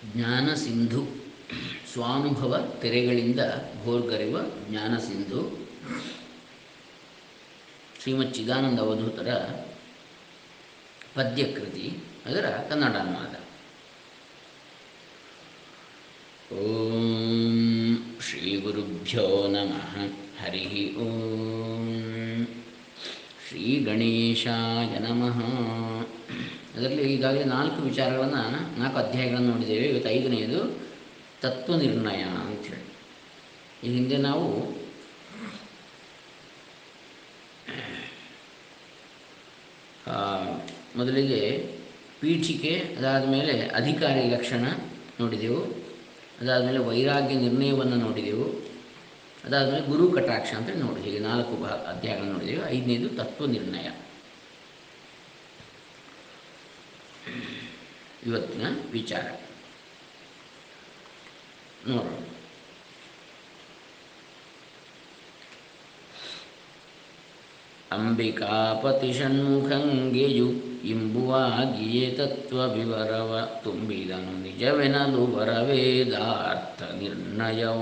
ಜ್ಞಾನ ಸಿಂಧು ಸ್ವಾನುಭವ ತೆರೆಗಳಿಂದ ಭೋರ್ಗರೆವ ಜ್ಞಾನ ಸಿಂಧು ಶ್ರೀಮತ್ ಚಿದಾನಂದ ಅವಧೂತರ ಪದ್ಯಕೃತಿ ಅದರ ಕನ್ನಡ ಅನುವಾದ ಓಂ ಶ್ರೀ ಗುರುಭ್ಯೋ ನಮಃ ಹರಿ ಓಂ ಶ್ರೀ ಗಣೇಶಾಯ ನಮಃ ಅದರಲ್ಲಿ ಈಗಾಗಲೇ ನಾಲ್ಕು ವಿಚಾರಗಳನ್ನು ನಾಲ್ಕು ಅಧ್ಯಾಯಗಳನ್ನು ನೋಡಿದ್ದೇವೆ ಇವತ್ತು ಐದನೆಯದು ತತ್ವನಿರ್ಣಯ ಅಂಥೇಳಿ ಈ ಹಿಂದೆ ನಾವು ಆ, ಮೊದಲಿಗೆ ಪೀಠಿಕೆ ಅದಾದ ಮೇಲೆ ಅಧಿಕಾರಿ ಲಕ್ಷಣ ನೋಡಿದೆವು ಅದಾದಮೇಲೆ ವೈರಾಗ್ಯ ನಿರ್ಣಯವನ್ನು ನೋಡಿದೆವು ಅದಾದಮೇಲೆ ಗುರು ಕಟಾಕ್ಷ ಅಂತೇಳಿ ನೋಡಿ ಹೀಗೆ ನಾಲ್ಕು ಭಾ ಅಧ್ಯಾಯಗಳನ್ನು ನೋಡಿದೆವು ಐದನೇದು ತತ್ವ ನಿರ್ಣಯ ಇವತ್ತಿನ ವಿಚಾರ ನೋಡೋಣ ಅಂಬಿಕಾಪತಿ ಷಣ್ಮುಖಂಗೆಯು ಇಂಬುವಾಗಿಯೇ ತತ್ವ ವಿವರವ ತುಂಬಿದನು ನಿಜವೆನಲು ವರವೇದಾರ್ಥ ನಿರ್ಣಯವ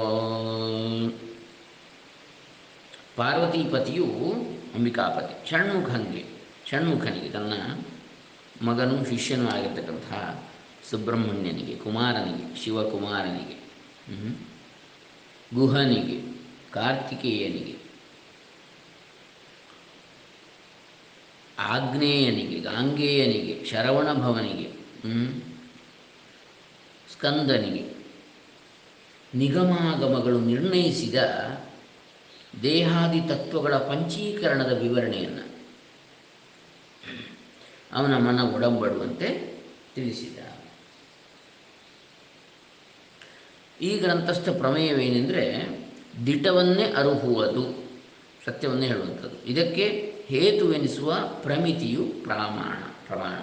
ಪಾರ್ವತೀಪತಿಯು ಅಂಬಿಕಾಪತಿ ಷಣ್ಮುಖಂಗೆ ಷಣ್ಮುಖನಿಗೆ ತನ್ನ ಮಗನು ಶಿಷ್ಯನೂ ಆಗಿರ್ತಕ್ಕಂತಹ ಸುಬ್ರಹ್ಮಣ್ಯನಿಗೆ ಕುಮಾರನಿಗೆ ಶಿವಕುಮಾರನಿಗೆ ಹ್ಮ್, ಗುಹನಿಗೆ ಕಾರ್ತಿಕೇಯನಿಗೆ ಆಗ್ನೇಯನಿಗೆ ಗಾಂಗೇಯನಿಗೆ ಶರವಣ ಭವನಿಗೆ ಹ್ಮ್, ಸ್ಕಂದನಿಗೆ ನಿಗಮಾಗಮಗಳು ನಿರ್ಣಯಿಸಿದ ದೇಹಾದಿ ತತ್ವಗಳ ಪಂಚೀಕರಣದ ವಿವರಣೆಯನ್ನು ಅವನ ಮನ ಒಡಂಬಡುವಂತೆ ತಿಳಿಸಿದ ಈ ಗ್ರಂಥಸ್ಥ ಪ್ರಮೇಯವೇನೆಂದರೆ ದಿಟವನ್ನೇ ಅರುಹುವುದು ಸತ್ಯವನ್ನೇ ಹೇಳುವಂಥದ್ದು ಇದಕ್ಕೆ ಹೇತುವೆನಿಸುವ ಪ್ರಮಿತಿಯು ಪ್ರಮಾಣ ಪ್ರಮಾಣ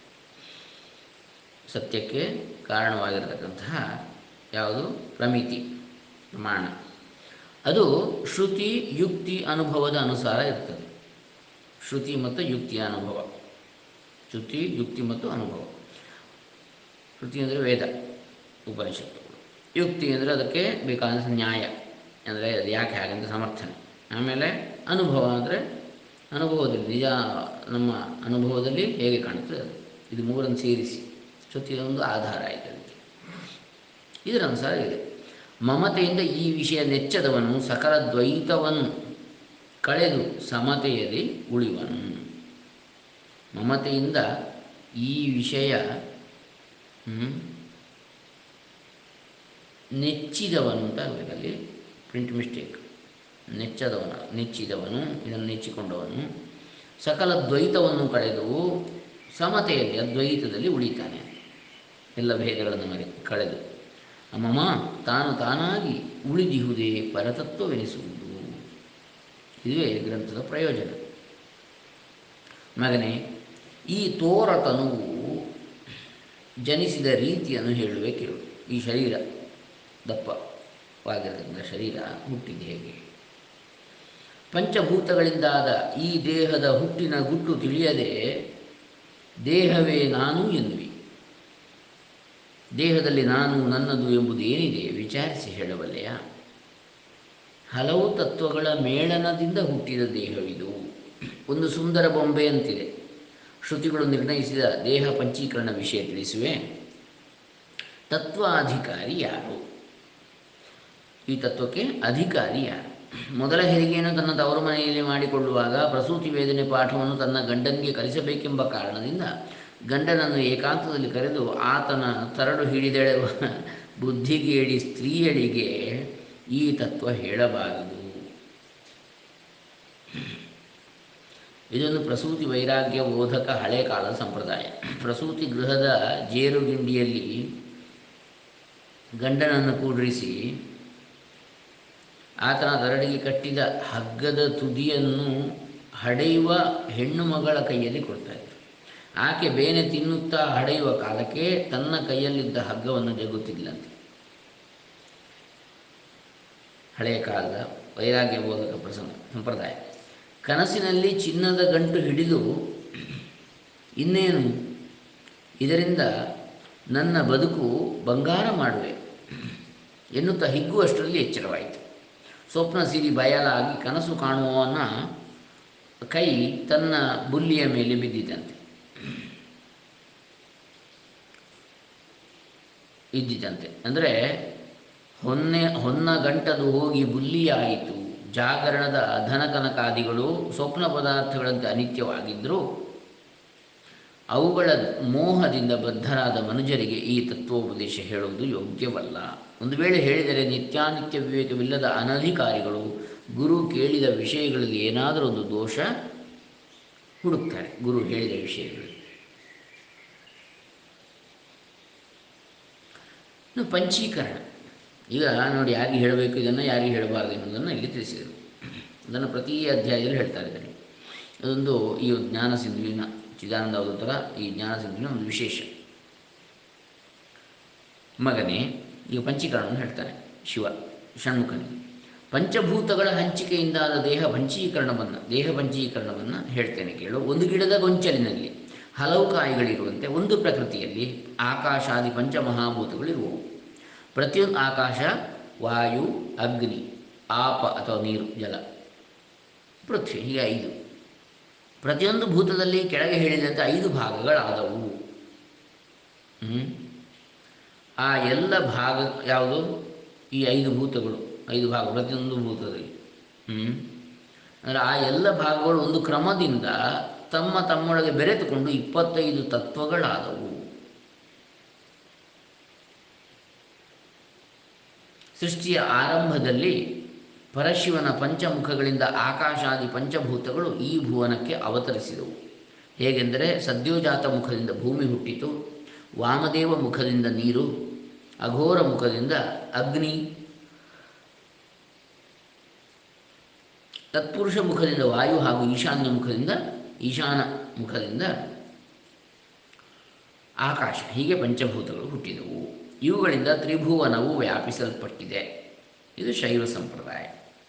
ಸತ್ಯಕ್ಕೆ ಕಾರಣವಾಗಿರತಕ್ಕಂತಹ ಯಾವುದು ಪ್ರಮಿತಿ ಪ್ರಮಾಣ ಅದು ಶ್ರುತಿ ಯುಕ್ತಿ ಅನುಭವದ ಅನುಸಾರ ಇರ್ತದೆ ಶ್ರುತಿ ಮತ್ತು ಯುಕ್ತಿಯ ಅನುಭವ ಶ್ರುತಿ ಯುಕ್ತಿ ಮತ್ತು ಅನುಭವ ಶ್ರುತಿ ಅಂದರೆ ವೇದ ಉಪನಿಷತ್ತುಗಳು ಯುಕ್ತಿ ಅಂದರೆ ಅದಕ್ಕೆ ಬೇಕಾದ ನ್ಯಾಯ ಅಂದರೆ ಅದು ಯಾಕೆ ಹಾಗಂತ ಸಮರ್ಥನೆ ಆಮೇಲೆ ಅನುಭವ ಅಂದರೆ ಅನುಭವದಲ್ಲಿ ನಿಜ ನಮ್ಮ ಅನುಭವದಲ್ಲಿ ಹೇಗೆ ಕಾಣುತ್ತದೆ ಅದು ಇದು ಮೂರನ್ನು ಸೇರಿಸಿ ಶ್ರುತಿಯ ಒಂದು ಆಧಾರ ಆಯಿತು ಅದಕ್ಕೆ ಇದರ ಅನುಸಾರ ಇದೆ ಮಮತೆಯಿಂದ ಈ ವಿಷಯ ನೆಚ್ಚದವನು ಸಕಲ ದ್ವೈತವನ್ನು ಕಳೆದು ಸಮತೆಯಲ್ಲಿ ಉಳಿವನು ಮಮತೆಯಿಂದ ಈ ವಿಷಯ ಹ್ಮ್, ನೆಚ್ಚಿದವನು ಅಂತ ಆಗಬೇಕಲ್ಲಿ ಪ್ರಿಂಟ್ ಮಿಸ್ಟೇಕ್ ನೆಚ್ಚದವನ ನೆಚ್ಚಿದವನು ಇದನ್ನು ನೆಚ್ಚಿಕೊಂಡವನು ಸಕಲ ದ್ವೈತವನ್ನು ಕಳೆದು ಸಮತೆಯಲ್ಲಿ ಅದ್ವೈತದಲ್ಲಿ ಉಳಿತಾನೆ ಎಲ್ಲ ಭೇದಗಳನ್ನು ಮರೆ ಕಳೆದು ಅಮ್ಮಮ್ಮ ತಾನು ತಾನಾಗಿ ಉಳಿದಿಹುದೇ ಪರತತ್ವವೆನಿಸುವುದು ಇದುವೇ ಗ್ರಂಥದ ಪ್ರಯೋಜನ ಮಗನೇ ಈ ತೋರತನುವು ಜನಿಸಿದ ರೀತಿಯನ್ನು ಹೇಳುವೆ ಕೇಳು ಈ ಶರೀರ ದಪ್ಪವಾಗಿರತಕ್ಕಂಥ ಶರೀರ ಹುಟ್ಟಿದ ಹೇಗೆ ಪಂಚಭೂತಗಳಿಂದಾದ ಈ ದೇಹದ ಹುಟ್ಟಿನ ಗುಟ್ಟು ತಿಳಿಯದೆ ದೇಹವೇ ನಾನು ಎನ್ನುವಿ ದೇಹದಲ್ಲಿ ನಾನು ನನ್ನದು ಎಂಬುದು ಏನಿದೆ ವಿಚಾರಿಸಿ ಹೇಳಬಲ್ಲೆಯ ಹಲವು ತತ್ವಗಳ ಮೇಳನದಿಂದ ಹುಟ್ಟಿದ ದೇಹವಿದು ಒಂದು ಸುಂದರ ಬೊಂಬೆಯಂತಿದೆ ಶ್ರುತಿಗಳು ನಿರ್ಣಯಿಸಿದ ದೇಹ ಪಂಚೀಕರಣ ವಿಷಯ ತಿಳಿಸುವೆ ತತ್ವಾಧಿಕಾರಿ ಯಾರು ಈ ತತ್ವಕ್ಕೆ ಅಧಿಕಾರಿ ಯಾರು ಮೊದಲ ಹೆರಿಗೆಯನ್ನು ತನ್ನ ತವರು ಮನೆಯಲ್ಲಿ ಮಾಡಿಕೊಳ್ಳುವಾಗ ಪ್ರಸೂತಿ ವೇದನೆ ಪಾಠವನ್ನು ತನ್ನ ಗಂಡನಿಗೆ ಕಲಿಸಬೇಕೆಂಬ ಕಾರಣದಿಂದ ಗಂಡನನ್ನು ಏಕಾಂತದಲ್ಲಿ ಕರೆದು ಆತನ ತರಡು ಹಿಡಿದೆಳೆವ ಬುದ್ಧಿಗೇಡಿ ಸ್ತ್ರೀಯಳಿಗೆ ಈ ತತ್ವ ಹೇಳಬಾರದು ಇದೊಂದು ಪ್ರಸೂತಿ ವೈರಾಗ್ಯ ಬೋಧಕ ಹಳೆ ಕಾಲದ ಸಂಪ್ರದಾಯ ಪ್ರಸೂತಿ ಗೃಹದ ಜೇರುಗಿಂಡಿಯಲ್ಲಿ ಗಂಡನನ್ನು ಕೂಡ್ರಿಸಿ ಆತನ ದರಡಿಗೆ ಕಟ್ಟಿದ ಹಗ್ಗದ ತುದಿಯನ್ನು ಹಡೆಯುವ ಹೆಣ್ಣು ಮಗಳ ಕೈಯಲ್ಲಿ ಕೊಡ್ತಾ ಇದ್ರು ಆಕೆ ಬೇನೆ ತಿನ್ನುತ್ತಾ ಹಡೆಯುವ ಕಾಲಕ್ಕೆ ತನ್ನ ಕೈಯಲ್ಲಿದ್ದ ಹಗ್ಗವನ್ನು ಜಗುತ್ತಿದ್ಲಂತೆ ಹಳೆಯ ಕಾಲದ ವೈರಾಗ್ಯ ಬೋಧಕ ಪ್ರಸಂಗ ಸಂಪ್ರದಾಯ ಕನಸಿನಲ್ಲಿ ಚಿನ್ನದ ಗಂಟು ಹಿಡಿದು ಇನ್ನೇನು ಇದರಿಂದ ನನ್ನ ಬದುಕು ಬಂಗಾರ ಮಾಡುವೆ ಎನ್ನುತ್ತಾ ಹಿಗ್ಗುವಷ್ಟರಲ್ಲಿ ಎಚ್ಚರವಾಯಿತು ಸ್ವಪ್ನ ಸಿರಿ ಬಯಲಾಗಿ ಕನಸು ಕಾಣುವವನ ಕೈ ತನ್ನ ಬುಲ್ಲಿಯ ಮೇಲೆ ಬಿದ್ದಿತಂತೆ ಇದ್ದಿತಂತೆ ಅಂದರೆ ಹೊನ್ನೆ ಹೊನ್ನ ಗಂಟದು ಹೋಗಿ ಬುಲ್ಲಿಯಾಯಿತು ಜಾಗರಣದ ಧನಕನಕಾದಿಗಳು ಸ್ವಪ್ನ ಪದಾರ್ಥಗಳಂತೆ ಅನಿತ್ಯವಾಗಿದ್ದರೂ ಅವುಗಳ ಮೋಹದಿಂದ ಬದ್ಧರಾದ ಮನುಜರಿಗೆ ಈ ತತ್ವೋಪದೇಶ ಹೇಳುವುದು ಯೋಗ್ಯವಲ್ಲ ಒಂದು ವೇಳೆ ಹೇಳಿದರೆ ನಿತ್ಯಾನಿತ್ಯ ವಿವೇಕವಿಲ್ಲದ ಅನಧಿಕಾರಿಗಳು ಗುರು ಕೇಳಿದ ವಿಷಯಗಳಲ್ಲಿ ಏನಾದರೂ ಒಂದು ದೋಷ ಹುಡುಕ್ತಾರೆ ಗುರು ಹೇಳಿದ ವಿಷಯಗಳು ಇನ್ನು ಪಂಚೀಕರಣ ಈಗ ನೋಡಿ ಯಾರಿಗೆ ಹೇಳಬೇಕು ಇದನ್ನು ಯಾರಿಗೆ ಹೇಳಬಾರ್ದು ಎನ್ನುವುದನ್ನು ಇಲ್ಲಿ ತಿಳಿಸಿದರು ಅದನ್ನು ಪ್ರತಿ ಅಧ್ಯಾಯದಲ್ಲಿ ಹೇಳ್ತಾ ಇದ್ದಾರೆ ಅದೊಂದು ಈ ಜ್ಞಾನ ಸಿಂಧುವಿನ ಚಿದಾನಂದ ಅವಧೂತರ ಈ ಜ್ಞಾನ ಸಿಂಧುವಿನ ಒಂದು ವಿಶೇಷ ಮಗನೇ ಈಗ ಪಂಚೀಕರಣವನ್ನು ಹೇಳ್ತಾನೆ ಶಿವ ಷಣ್ಮುಖನಿಗೆ ಪಂಚಭೂತಗಳ ಹಂಚಿಕೆಯಿಂದಾದ ದೇಹ ಪಂಚೀಕರಣವನ್ನು ದೇಹ ಪಂಚೀಕರಣವನ್ನು ಹೇಳ್ತೇನೆ ಕೇಳು ಒಂದು ಗಿಡದ ಗೊಂಚಲಿನಲ್ಲಿ ಹಲವು ಕಾಯಿಗಳಿರುವಂತೆ ಒಂದು ಪ್ರಕೃತಿಯಲ್ಲಿ ಆಕಾಶಾದಿ ಪಂಚಮಹಾಭೂತಗಳಿರುವವು ಪ್ರತಿಯೊಂದು ಆಕಾಶ ವಾಯು ಅಗ್ನಿ ಆಪ ಅಥವಾ ನೀರು ಜಲ ಪೃಥ್ವಿ ಹೀಗೆ ಐದು ಪ್ರತಿಯೊಂದು ಭೂತದಲ್ಲಿ ಕೆಳಗೆ ಹೇಳಿದಂತೆ ಐದು ಭಾಗಗಳಾದವು ಹ್ಮ್? ಆ ಎಲ್ಲ ಭಾಗ ಯಾವುದು ಈ ಐದು ಭೂತಗಳು ಐದು ಭಾಗ ಪ್ರತಿಯೊಂದು ಭೂತದಲ್ಲಿ ಹ್ಮ್? ಅಂದರೆ ಆ ಎಲ್ಲ ಭಾಗಗಳು ಒಂದು ಕ್ರಮದಿಂದ ತಮ್ಮ ತಮ್ಮೊಳಗೆ ಬೆರೆತುಕೊಂಡು ಇಪ್ಪತ್ತೈದು ತತ್ವಗಳಾದವು ಸೃಷ್ಟಿಯ ಆರಂಭದಲ್ಲಿ ಪರಶಿವನ ಪಂಚಮುಖಗಳಿಂದ ಆಕಾಶಾದಿ ಪಂಚಭೂತಗಳು ಈ ಭುವನಕ್ಕೆ ಅವತರಿಸಿದವು ಹೇಗೆಂದರೆ ಸದ್ಯೋಜಾತ ಮುಖದಿಂದ ಭೂಮಿ ಹುಟ್ಟಿತು ವಾಮದೇವ ಮುಖದಿಂದ ನೀರು ಅಘೋರ ಮುಖದಿಂದ ಅಗ್ನಿ ತತ್ಪುರುಷ ಮುಖದಿಂದ ವಾಯು ಹಾಗೂ ಈಶಾನ್ಯ ಮುಖದಿಂದ ಈಶಾನ ಮುಖದಿಂದ ಆಕಾಶ ಹೀಗೆ ಪಂಚಭೂತಗಳು ಹುಟ್ಟಿದವು ಇವುಗಳಿಂದ ತ್ರಿಭುವನವು ವ್ಯಾಪಿಸಲ್ಪಟ್ಟಿದೆ ಇದು ಶೈವ ಸಂಪ್ರದಾಯ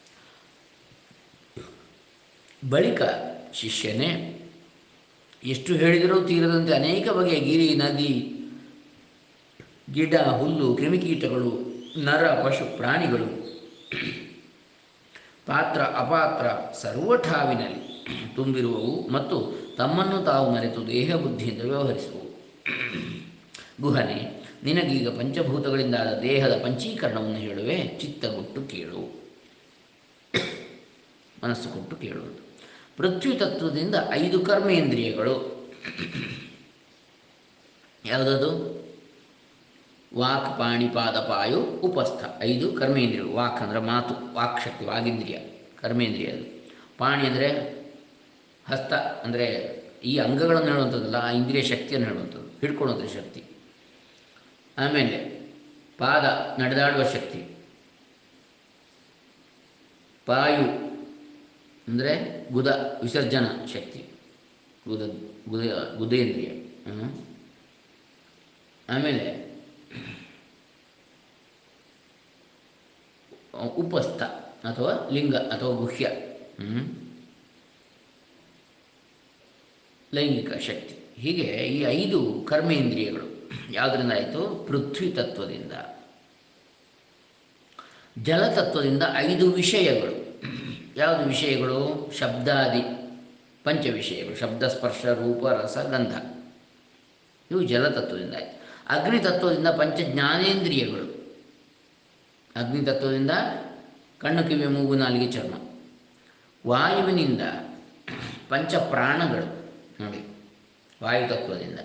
ಬಳಿಕ ಶಿಷ್ಯನೇ ಎಷ್ಟು ಹೇಳಿದರೂ ತೀರದಂತೆ ಅನೇಕ ಬಗೆಯ ಗಿರಿ ನದಿ ಗಿಡ ಹುಲ್ಲು ಕ್ರಿಮಿಕೀಟಗಳು ನರ ಪಶು ಪ್ರಾಣಿಗಳು ಪಾತ್ರ ಅಪಾತ್ರ ಸರ್ವಠಾವಿನಲ್ಲಿ ತುಂಬಿರುವವು ಮತ್ತು ತಮ್ಮನ್ನು ತಾವು ಮರೆತು ದೇಹ ಬುದ್ಧಿಯಿಂದ ವ್ಯವಹರಿಸುವವು ಗುಹನೆ ನಿನಗೀಗ ಪಂಚಭೂತಗಳಿಂದಾದ ದೇಹದ ಪಂಚೀಕರಣವನ್ನು ಹೇಳುವೆ ಚಿತ್ತಗೊಟ್ಟು ಕೇಳು ಮನಸ್ಸು ಕೊಟ್ಟು ಕೇಳುವುದು ಪೃಥ್ವಿ ತತ್ವದಿಂದ ಐದು ಕರ್ಮೇಂದ್ರಿಯಗಳು ಯಾವುದದು ವಾಕ್ ಪಾಣಿ ಪಾದ ಪಾಯು ಉಪಸ್ಥ ಐದು ಕರ್ಮೇಂದ್ರಿಯಗಳು ವಾಕ್ ಅಂದರೆ ಮಾತು ವಾಕ್ ಶಕ್ತಿ ವಾಗೇಂದ್ರಿಯ ಕರ್ಮೇಂದ್ರಿಯ ಅದು ಪಾಣಿ ಅಂದರೆ ಹಸ್ತ ಅಂದರೆ ಈ ಅಂಗಗಳನ್ನು ಹೇಳುವಂಥದ್ದಲ್ಲ ಆ ಇಂದ್ರಿಯ ಶಕ್ತಿಯನ್ನು ಹೇಳುವಂಥದ್ದು ಹಿಡ್ಕೊಳ್ಳುವಂಥ ಶಕ್ತಿ ಆಮೇಲೆ ಪಾದ ನಡೆದಾಡುವ ಶಕ್ತಿ ಪಾಯು ಅಂದರೆ ಗುದ ವಿಸರ್ಜನಾ ಶಕ್ತಿ ಗುದ ಗುದ ಗುದೇಂದ್ರಿಯ ಹ್ಮ್. ಆಮೇಲೆ ಉಪಸ್ಥ ಅಥವಾ ಲಿಂಗ ಅಥವಾ ಗುಹ್ಯ ಹ್ಮ್. ಲೈಂಗಿಕ ಶಕ್ತಿ ಹೀಗೆ ಈ ಐದು ಕರ್ಮೇಂದ್ರಿಯಗಳು ಯಾವುದರಿಂದ ಆಯಿತು ಪೃಥ್ವಿ ತತ್ವದಿಂದ ಜಲತತ್ವದಿಂದ ಐದು ವಿಷಯಗಳು ಯಾವುದು ವಿಷಯಗಳು ಶಬ್ದಾದಿ ಪಂಚ ವಿಷಯಗಳು ಶಬ್ದ ಸ್ಪರ್ಶ ರೂಪ ರಸ ಗಂಧ ಇವು ಜಲತತ್ವದಿಂದ ಆಯಿತು ಅಗ್ನಿ ತತ್ವದಿಂದ ಪಂಚ ಜ್ಞಾನೇಂದ್ರಿಯಗಳು ಅಗ್ನಿ ತತ್ವದಿಂದ ಕಣ್ಣು ಕಿವಿ ಮೂಗು ನಾಲಿಗೆ ಚರ್ಮ ವಾಯುವಿನಿಂದ ಪಂಚ ಪ್ರಾಣಗಳು ನೋಡಿ ವಾಯುತತ್ವದಿಂದ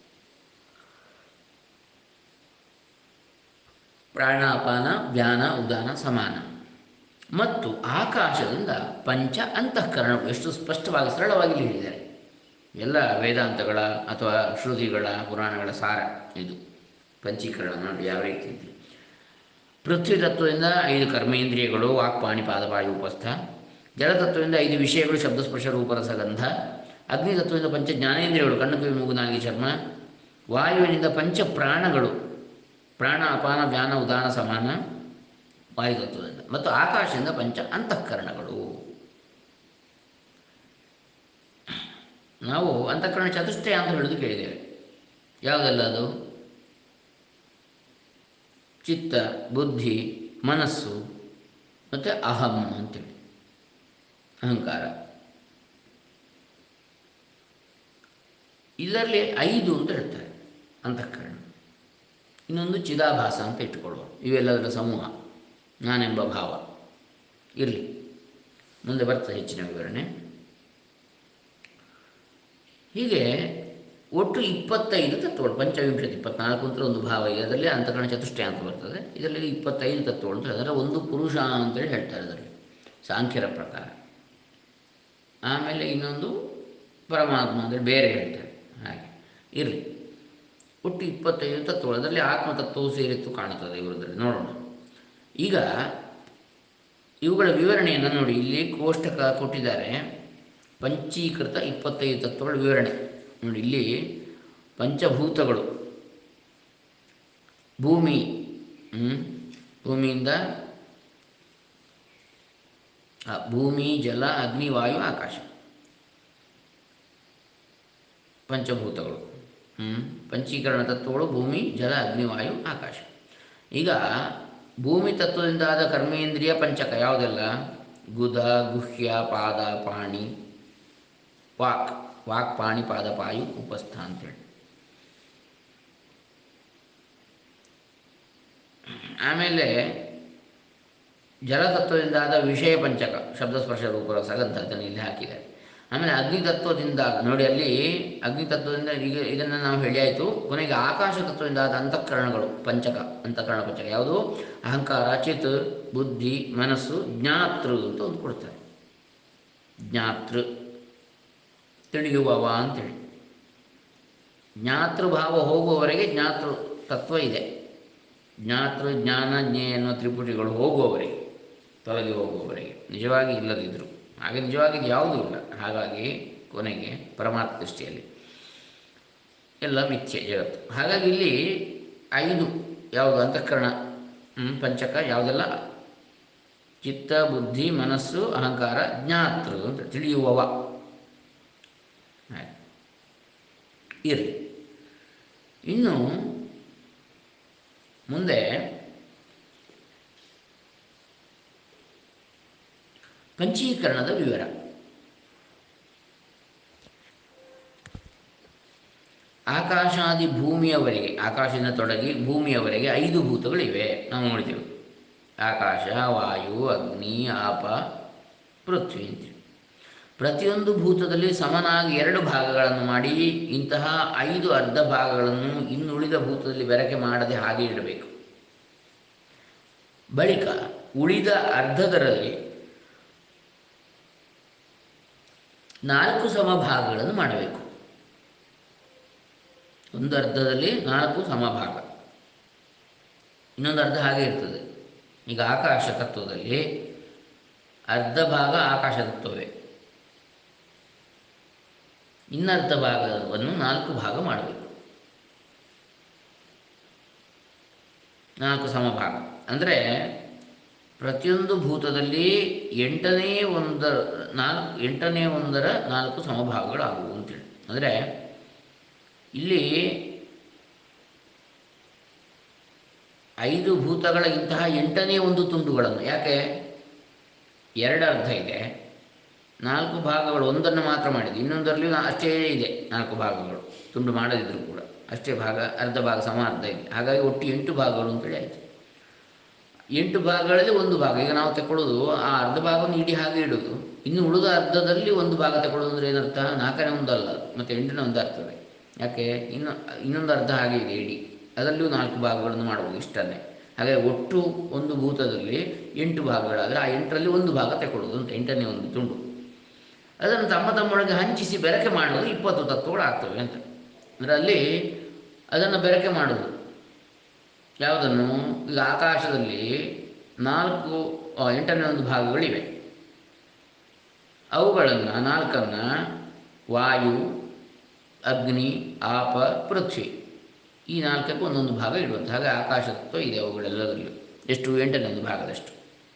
ಪ್ರಾಣಾಪಾನ ವ್ಯಾನ ಉದಾನ ಸಮಾನ ಮತ್ತು ಆಕಾಶದಿಂದ ಪಂಚ ಅಂತಃಕರಣ ಎಷ್ಟು ಸ್ಪಷ್ಟವಾಗಿ ಸರಳವಾಗಿ ಇಲ್ಲಿ ಹೇಳಿದ್ದಾರೆ ಎಲ್ಲ ವೇದಾಂತಗಳ ಅಥವಾ ಶ್ರುತಿಗಳ ಪುರಾಣಗಳ ಸಾರ ಇದು ಪಂಚೀಕರಣ ನೋಡಿ ಯಾವ ರೀತಿ ಇದೆ ಪೃಥ್ವಿ ತತ್ವದಿಂದ ಐದು ಕರ್ಮೇಂದ್ರಿಯಗಳು ವಾಕ್ಪಾಣಿ ಪಾದಪಾಯು ಉಪಸ್ಥ ಜಲತತ್ವದಿಂದ ಐದು ವಿಷಯಗಳು ಶಬ್ದಸ್ಪರ್ಶ ರೂಪರಸಗಂಧ ಅಗ್ನಿ ತತ್ವದಿಂದ ಪಂಚ ಜ್ಞಾನೇಂದ್ರಿಯಗಳು ಕಣ್ಣು ಕಿವಿ ಮೂಗು ನಾಲಿಗೆ ಚರ್ಮ ವಾಯುವಿನಿಂದ ಪಂಚ ಪ್ರಾಣಗಳು ಪ್ರಾಣ ಅಪಾನ ವ್ಯಾನ ಉದಾನ ಸಮಾನ ವಾಯುತತ್ವದಿಂದ ಮತ್ತು ಆಕಾಶದಿಂದ ಪಂಚ ಅಂತಃಕರಣಗಳು ನಾವು ಅಂತಃಕರಣ ಚತುಷ್ಟಯ ಅಂತ ಹೇಳೋದು ಕೇಳಿದ್ದೇವೆ ಯಾವುದಲ್ಲ ಅದು ಚಿತ್ತ ಬುದ್ಧಿ ಮನಸ್ಸು ಮತ್ತು ಅಹಂ ಅಂತೇಳಿ ಅಹಂಕಾರ ಇದರಲ್ಲಿ ಐದು ಅಂತ ಹೇಳ್ತಾರೆ ಅಂತಃಕರಣ ಇನ್ನೊಂದು ಚಿದಾಭಾಸ ಅಂತ ಇಟ್ಟುಕೊಳ್ಳುವ ಇವೆಲ್ಲದರ ಸಮೂಹ ನಾನೆಂಬ ಭಾವ ಇರಲಿ ಮುಂದೆ ಬರ್ತದೆ ಹೆಚ್ಚಿನ ವಿವರಣೆ ಹೀಗೆ ಒಟ್ಟು ಇಪ್ಪತ್ತೈದು ತತ್ವಗಳು ಪಂಚವಿಂಶತಿ ಇಪ್ಪತ್ನಾಲ್ಕು ಅಂತ ಒಂದು ಭಾವ ಇದೆ ಅದರಲ್ಲಿ ಅಂತಃಕರಣ ಚತುಷ್ಟಯ ಅಂತ ಬರ್ತದೆ ಇದರಲ್ಲಿ ಇಪ್ಪತ್ತೈದು ತತ್ವಗಳು ಅಂತ ಅದರ ಒಂದು ಪುರುಷ ಅಂತೇಳಿ ಹೇಳ್ತಾರೆ ಅದರಲ್ಲಿ ಸಾಂಖ್ಯರ ಪ್ರಕಾರ ಆಮೇಲೆ ಇನ್ನೊಂದು ಪರಮಾತ್ಮ ಅಂತೇಳಿ ಬೇರೆ ಹೇಳ್ತಾರೆ ಹಾಗೆ ಇರಲಿ ಒಟ್ಟು ಇಪ್ಪತ್ತೈದು ತತ್ವಗಳು ಅದರಲ್ಲಿ ಆತ್ಮತತ್ವವು ಸೇರಿತ್ತು ಕಾಣುತ್ತದೆ ಇವರದಲ್ಲಿ ನೋಡೋಣ ಈಗ ಇವುಗಳ ವಿವರಣೆಯನ್ನು ನೋಡಿ ಇಲ್ಲಿ ಕೋಷ್ಟಕ ಕೊಟ್ಟಿದ್ದಾರೆ ಪಂಚೀಕೃತ ಇಪ್ಪತ್ತೈದು ತತ್ವಗಳ ವಿವರಣೆ ನೋಡಿ ಇಲ್ಲಿ ಪಂಚಭೂತಗಳು ಭೂಮಿ ಹ್ಮ್? ಭೂಮಿಯಿಂದ ಆ, ಭೂಮಿ ಜಲ ಅಗ್ನಿ ವಾಯು ಆಕಾಶ ಪಂಚಭೂತಗಳು ಹ್ಮ್? ಪಂಚೀಕರಣ ತತ್ವಗಳು ಭೂಮಿ ಜಲ ಅಗ್ನಿ ವಾಯು ಆಕಾಶ ಈಗ ಭೂಮಿ ತತ್ವದಿಂದ ಆದ ಕರ್ಮೇಂದ್ರಿಯ ಪಂಚಕ ಯಾವುದೆಲ್ಲ ಗುದ ಗುಹ್ಯ ಪಾದ ಪಾಣಿ ವಾಕ್ ವಾಕ್ ಪಾಣಿ ಪಾದ ಪಾಯು ಉಪಸ್ಥ ಅಂತೇಳಿ ಆಮೇಲೆ ಜಲತತ್ವದಿಂದ ಆದ ವಿಷಯ ಪಂಚಕ ಶಬ್ದ ಸ್ಪರ್ಶ ರೂಪ ರಸಗಂಧ ಅದನ್ನು ಇಲ್ಲಿ ಹಾಕಿದ್ದಾರೆ ಆಮೇಲೆ ಅಗ್ನಿತತ್ವದಿಂದ ನೋಡಿ ಅಲ್ಲಿ ಅಗ್ನಿತತ್ವದಿಂದ ಈಗ ಇದನ್ನು ನಾವು ಹೇಳಿ ಆಯಿತು ಕೊನೆಗೆ ಆಕಾಶ ತತ್ವದಿಂದ ಆದ ಅಂತಃಕರಣಗಳು ಪಂಚಕ ಅಂತಃಕರಣ ಪಂಚಕ ಯಾವುದು ಅಹಂಕಾರ ಚಿತ್ ಬುದ್ಧಿ ಮನಸ್ಸು ಜ್ಞಾತೃ ಅಂತ ಒಂದು ಕೊಡ್ತಾರೆ ಜ್ಞಾತೃ ತಿಳಿಯುವವ ಅಂತೇಳಿ ಜ್ಞಾತೃ ಭಾವ ಹೋಗುವವರೆಗೆ ಜ್ಞಾತೃ ತತ್ವ ಇದೆ ಜ್ಞಾತೃ ಜ್ಞಾನ ಜ್ಞೇಯ ಅನ್ನೋ ತ್ರಿಪುಟಿಗಳು ಹೋಗುವವರೆಗೆ ತೊಲಗಿ ಹೋಗುವವರೆಗೆ ನಿಜವಾಗಿ ಇಲ್ಲದಿದ್ದರು ಹಾಗೆ ನಿಜವಾಗಿ ಇದು ಯಾವುದೂ ಇಲ್ಲ ಹಾಗಾಗಿ ಕೊನೆಗೆ ಪರಮಾತ್ಮ ದೃಷ್ಟಿಯಲ್ಲಿ ಎಲ್ಲ ಮಿಥ್ಯೆ ಜಗತ್ತು ಹಾಗಾಗಿ ಇಲ್ಲಿ ಐದು ಯಾವುದು ಅಂತಃಕರಣ ಹ್ಮ್, ಪಂಚಕ ಯಾವುದೆಲ್ಲ ಚಿತ್ತ ಬುದ್ಧಿ ಮನಸ್ಸು ಅಹಂಕಾರ ಜ್ಞಾತೃ ಅಂತ ತಿಳಿಯುವವ ಹಾಗೆ. ಇರಲಿ ಇನ್ನು ಮುಂದೆ ಪಂಚೀಕರಣದ ವಿವರ ಆಕಾಶಾದಿ ಭೂಮಿಯವರೆಗೆ ಆಕಾಶದಿಂದ ತೊಡಗಿ ಭೂಮಿಯವರೆಗೆ ಐದು ಭೂತಗಳಿವೆ ನಾವು ನೋಡಿದೆವು ಆಕಾಶ ವಾಯು ಅಗ್ನಿ ಆಪ ಪೃಥ್ವಿ ಅಂತೇಳಿ ಪ್ರತಿಯೊಂದು ಭೂತದಲ್ಲಿ ಸಮನಾಗಿ ಎರಡು ಭಾಗಗಳನ್ನು ಮಾಡಿ ಇಂತಹ ಐದು ಅರ್ಧ ಭಾಗಗಳನ್ನು ಇನ್ನುಳಿದ ಭೂತದಲ್ಲಿ ಬೆರಕೆ ಮಾಡದೆ ಹಾಗೆ ಇಡಬೇಕು ಬಳಿಕ ಉಳಿದ ಅರ್ಧದರಲ್ಲಿ ನಾಲ್ಕು ಸಮಭಾಗಗಳನ್ನು ಮಾಡಬೇಕು ಒಂದು ಅರ್ಧದಲ್ಲಿ ನಾಲ್ಕು ಸಮಭಾಗ ಇನ್ನೊಂದು ಅರ್ಧ ಹಾಗೆ ಇರ್ತದೆ ಈಗ ಆಕಾಶ ತತ್ವದಲ್ಲಿ ಅರ್ಧ ಭಾಗ ಆಕಾಶ ತತ್ವವೇ ಇನ್ನರ್ಧ ಭಾಗವನ್ನು ನಾಲ್ಕು ಭಾಗ ಮಾಡಬೇಕು ನಾಲ್ಕು ಸಮಭಾಗ ಅಂದರೆ ಪ್ರತಿಯೊಂದು ಭೂತದಲ್ಲಿ ಎಂಟನೇ ಒಂದರ ನಾಲ್ಕು ಎಂಟನೇ ಒಂದರ ನಾಲ್ಕು ಸಮಭಾಗಗಳಾಗುವು ಅಂತೇಳಿ ಅಂದರೆ ಇಲ್ಲಿ ಐದು ಭೂತಗಳ ಇಂತಹ ಎಂಟನೇ ಒಂದು ತುಂಡುಗಳನ್ನು ಯಾಕೆ ಎರಡು ಅರ್ಧ ಇದೆ ನಾಲ್ಕು ಭಾಗಗಳು ಒಂದನ್ನು ಮಾತ್ರ ಮಾಡಿದೆ ಇನ್ನೊಂದರಲ್ಲಿ ನಾ- ಅಷ್ಟೇ ಇದೆ ನಾಲ್ಕು ಭಾಗಗಳು ತುಂಡು ಮಾಡದಿದ್ದರೂ ಕೂಡ ಅಷ್ಟೇ ಭಾಗ ಅರ್ಧ ಭಾಗ ಸಮ ಅರ್ಧ ಇದೆ ಹಾಗಾಗಿ ಒಟ್ಟು ಎಂಟು ಭಾಗಗಳು ಅಂತೇಳಿ ಆಯಿತು ಎಂಟು ಭಾಗಗಳಲ್ಲಿ ಒಂದು ಭಾಗ ಈಗ ನಾವು ತಗೊಳ್ಳೋದು ಆ ಅರ್ಧ ಭಾಗವನ್ನು ಇಡೀ ಹಾಗೆ ಇಡೋದು ಇನ್ನು ಉಳಿದ ಅರ್ಧದಲ್ಲಿ ಒಂದು ಭಾಗ ತಗೊಳ್ಳೋದು ಅಂದರೆ ಏನರ್ಥ ನಾಲ್ಕನೇ ಒಂದು ಅಲ್ಲ ಮತ್ತು ಎಂಟನೇ ಒಂದು ಆಗ್ತದೆ ಯಾಕೆ ಇನ್ನು ಇನ್ನೊಂದು ಅರ್ಧ ಹಾಗೆ ಇದೆ ಇಡೀ ಅದರಲ್ಲಿಯೂ ನಾಲ್ಕು ಭಾಗಗಳನ್ನು ಮಾಡ್ಬೋದು ಇಷ್ಟನ್ನೇ ಹಾಗೆ ಒಟ್ಟು ಒಂದು ಭೂತದಲ್ಲಿ ಎಂಟು ಭಾಗಗಳಾದರೆ ಆ ಎಂಟರಲ್ಲಿ ಒಂದು ಭಾಗ ತಗೊಳ್ಳೋದು ಅಂತ ಎಂಟನೇ ಒಂದು ತುಂಡು ಅದನ್ನು ತಮ್ಮ ತಮ್ಮೊಳಗೆ ಹಂಚಿಸಿ ಬೆರಕೆ ಮಾಡೋದು ಇಪ್ಪತ್ತು ತತ್ವಗಳು ಆಗ್ತವೆ ಅಂತ ಅಂದರೆ ಅಲ್ಲಿ ಅದನ್ನು ಬೆರಕೆ ಮಾಡೋದು ಯಾವುದನ್ನು ಈಗ ಆಕಾಶದಲ್ಲಿ ನಾಲ್ಕು ಆ, ಎಂಟನೇ ಒಂದು ಭಾಗಗಳಿವೆ ಅವುಗಳನ್ನು ನಾಲ್ಕನ್ನು ವಾಯು ಅಗ್ನಿ ಆಪ ಪೃಥ್ವಿ ಈ ನಾಲ್ಕಕ್ಕೂ ಒಂದೊಂದು ಭಾಗ ಇಡುವಂಥ ಹಾಗೆ ಆಕಾಶ ತತ್ವ ಇದೆ ಅವುಗಳೆಲ್ಲದರಲ್ಲೂ ಎಷ್ಟು ಎಂಟನೇ ಒಂದು ಭಾಗದಷ್ಟು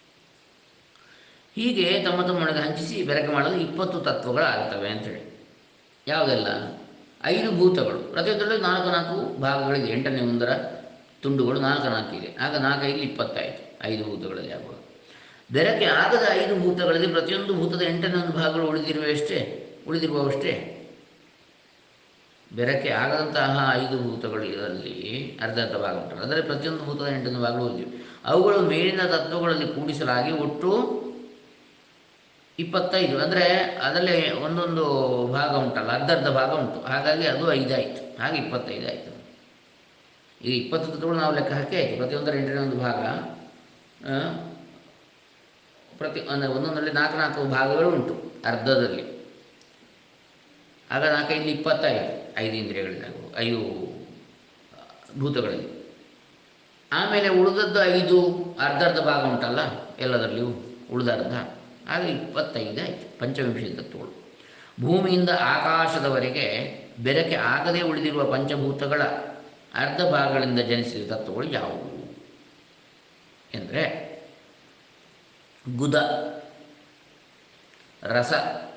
ಹೀಗೆ ತಮ್ಮ ತಮ್ಮೊಳಗೆ ಹಂಚಿಸಿ ಬೆರಕೆ ಮಾಡೋದು ಇಪ್ಪತ್ತು ತತ್ವಗಳಾಗ್ತವೆ ಅಂಥೇಳಿ ಯಾವುದೆಲ್ಲ ಐದು ಭೂತಗಳು ಪ್ರತಿಯೊಂದರಲ್ಲೂ ನಾಲ್ಕು ನಾಲ್ಕು ಭಾಗಗಳಿದೆ ಎಂಟನೇ ಒಂದರ ತುಂಡುಗಳು ನಾಲ್ಕು ನಾಲ್ಕು ಇದೆ ಆಗ ನಾಲ್ಕೈದು ಇಪ್ಪತ್ತಾಯಿತು ಐದು ಭೂತಗಳಲ್ಲಿ ಆಗುವ ಬೆರಕೆ ಆಗದ ಐದು ಭೂತಗಳಲ್ಲಿ ಪ್ರತಿಯೊಂದು ಭೂತದ ಎಂಟನೇ ಒಂದು ಭಾಗಗಳು ಉಳಿದಿರುವಷ್ಟೇ ಉಳಿದಿರುವವಷ್ಟೇ ಬೆರಕೆ ಆಗದಂತಹ ಐದು ಭೂತಗಳಲ್ಲಿ ಅರ್ಧ ಅರ್ಧ ಭಾಗ ಉಂಟು ಅದರಲ್ಲಿ ಪ್ರತಿಯೊಂದು ಭೂತದ ಎಂಟನೇ ಭಾಗಗಳು ಉಳಿದಿವೆ ಅವುಗಳು ಮೇಲಿನ ತತ್ವಗಳಲ್ಲಿ ಕೂಡಿಸಲಾಗಿ ಒಟ್ಟು ಇಪ್ಪತ್ತೈದು ಅಂದರೆ ಅದರಲ್ಲಿ ಒಂದೊಂದು ಭಾಗ ಉಂಟಲ್ಲ ಅರ್ಧ ಅರ್ಧ ಭಾಗ ಉಂಟು ಹಾಗಾಗಿ ಅದು ಐದಾಯಿತು ಹಾಗೆ ಇಪ್ಪತ್ತೈದು ಆಯಿತು ಈಗ ಇಪ್ಪತ್ತು ತತ್ವಗಳು ನಾವು ಲೆಕ್ಕ ಹಾಕಿ ಆಯಿತು ಪ್ರತಿಯೊಂದರ ಎಂಟನೇ ಒಂದು ಭಾಗ ಆ, ಪ್ರತಿ ಅಂದರೆ ಒಂದೊಂದರಲ್ಲಿ ನಾಲ್ಕು ನಾಲ್ಕು ಭಾಗಗಳು ಉಂಟು ಅರ್ಧದಲ್ಲಿ ಆಗ ನಾಲ್ಕೈದು ಇಪ್ಪತ್ತೈದು ಐದು ಇಂದ್ರಿಯಗಳಿದ್ದಾಗುವ ಐದು ಭೂತಗಳಲ್ಲಿ ಆಮೇಲೆ ಉಳಿದದ್ದು ಐದು ಅರ್ಧ ಅರ್ಧ ಭಾಗ ಉಂಟಲ್ಲ ಎಲ್ಲದರಲ್ಲಿಯೂ ಉಳಿದ ಅರ್ಧ ಆಗ ಇಪ್ಪತ್ತೈದು ಆಯಿತು ಪಂಚವಿಂಶತಿ ತತ್ವಗಳು ಭೂಮಿಯಿಂದ ಆಕಾಶದವರೆಗೆ ಬೆರಕೆ ಆಗದೇ ಉಳಿದಿರುವ ಪಂಚಭೂತಗಳ ಅರ್ಧ ಭಾಗಗಳಿಂದ ಜನಿಸಿದ ತತ್ವಗಳು ಯಾವುವು ಎಂದರೆ ಗುದ ರಸ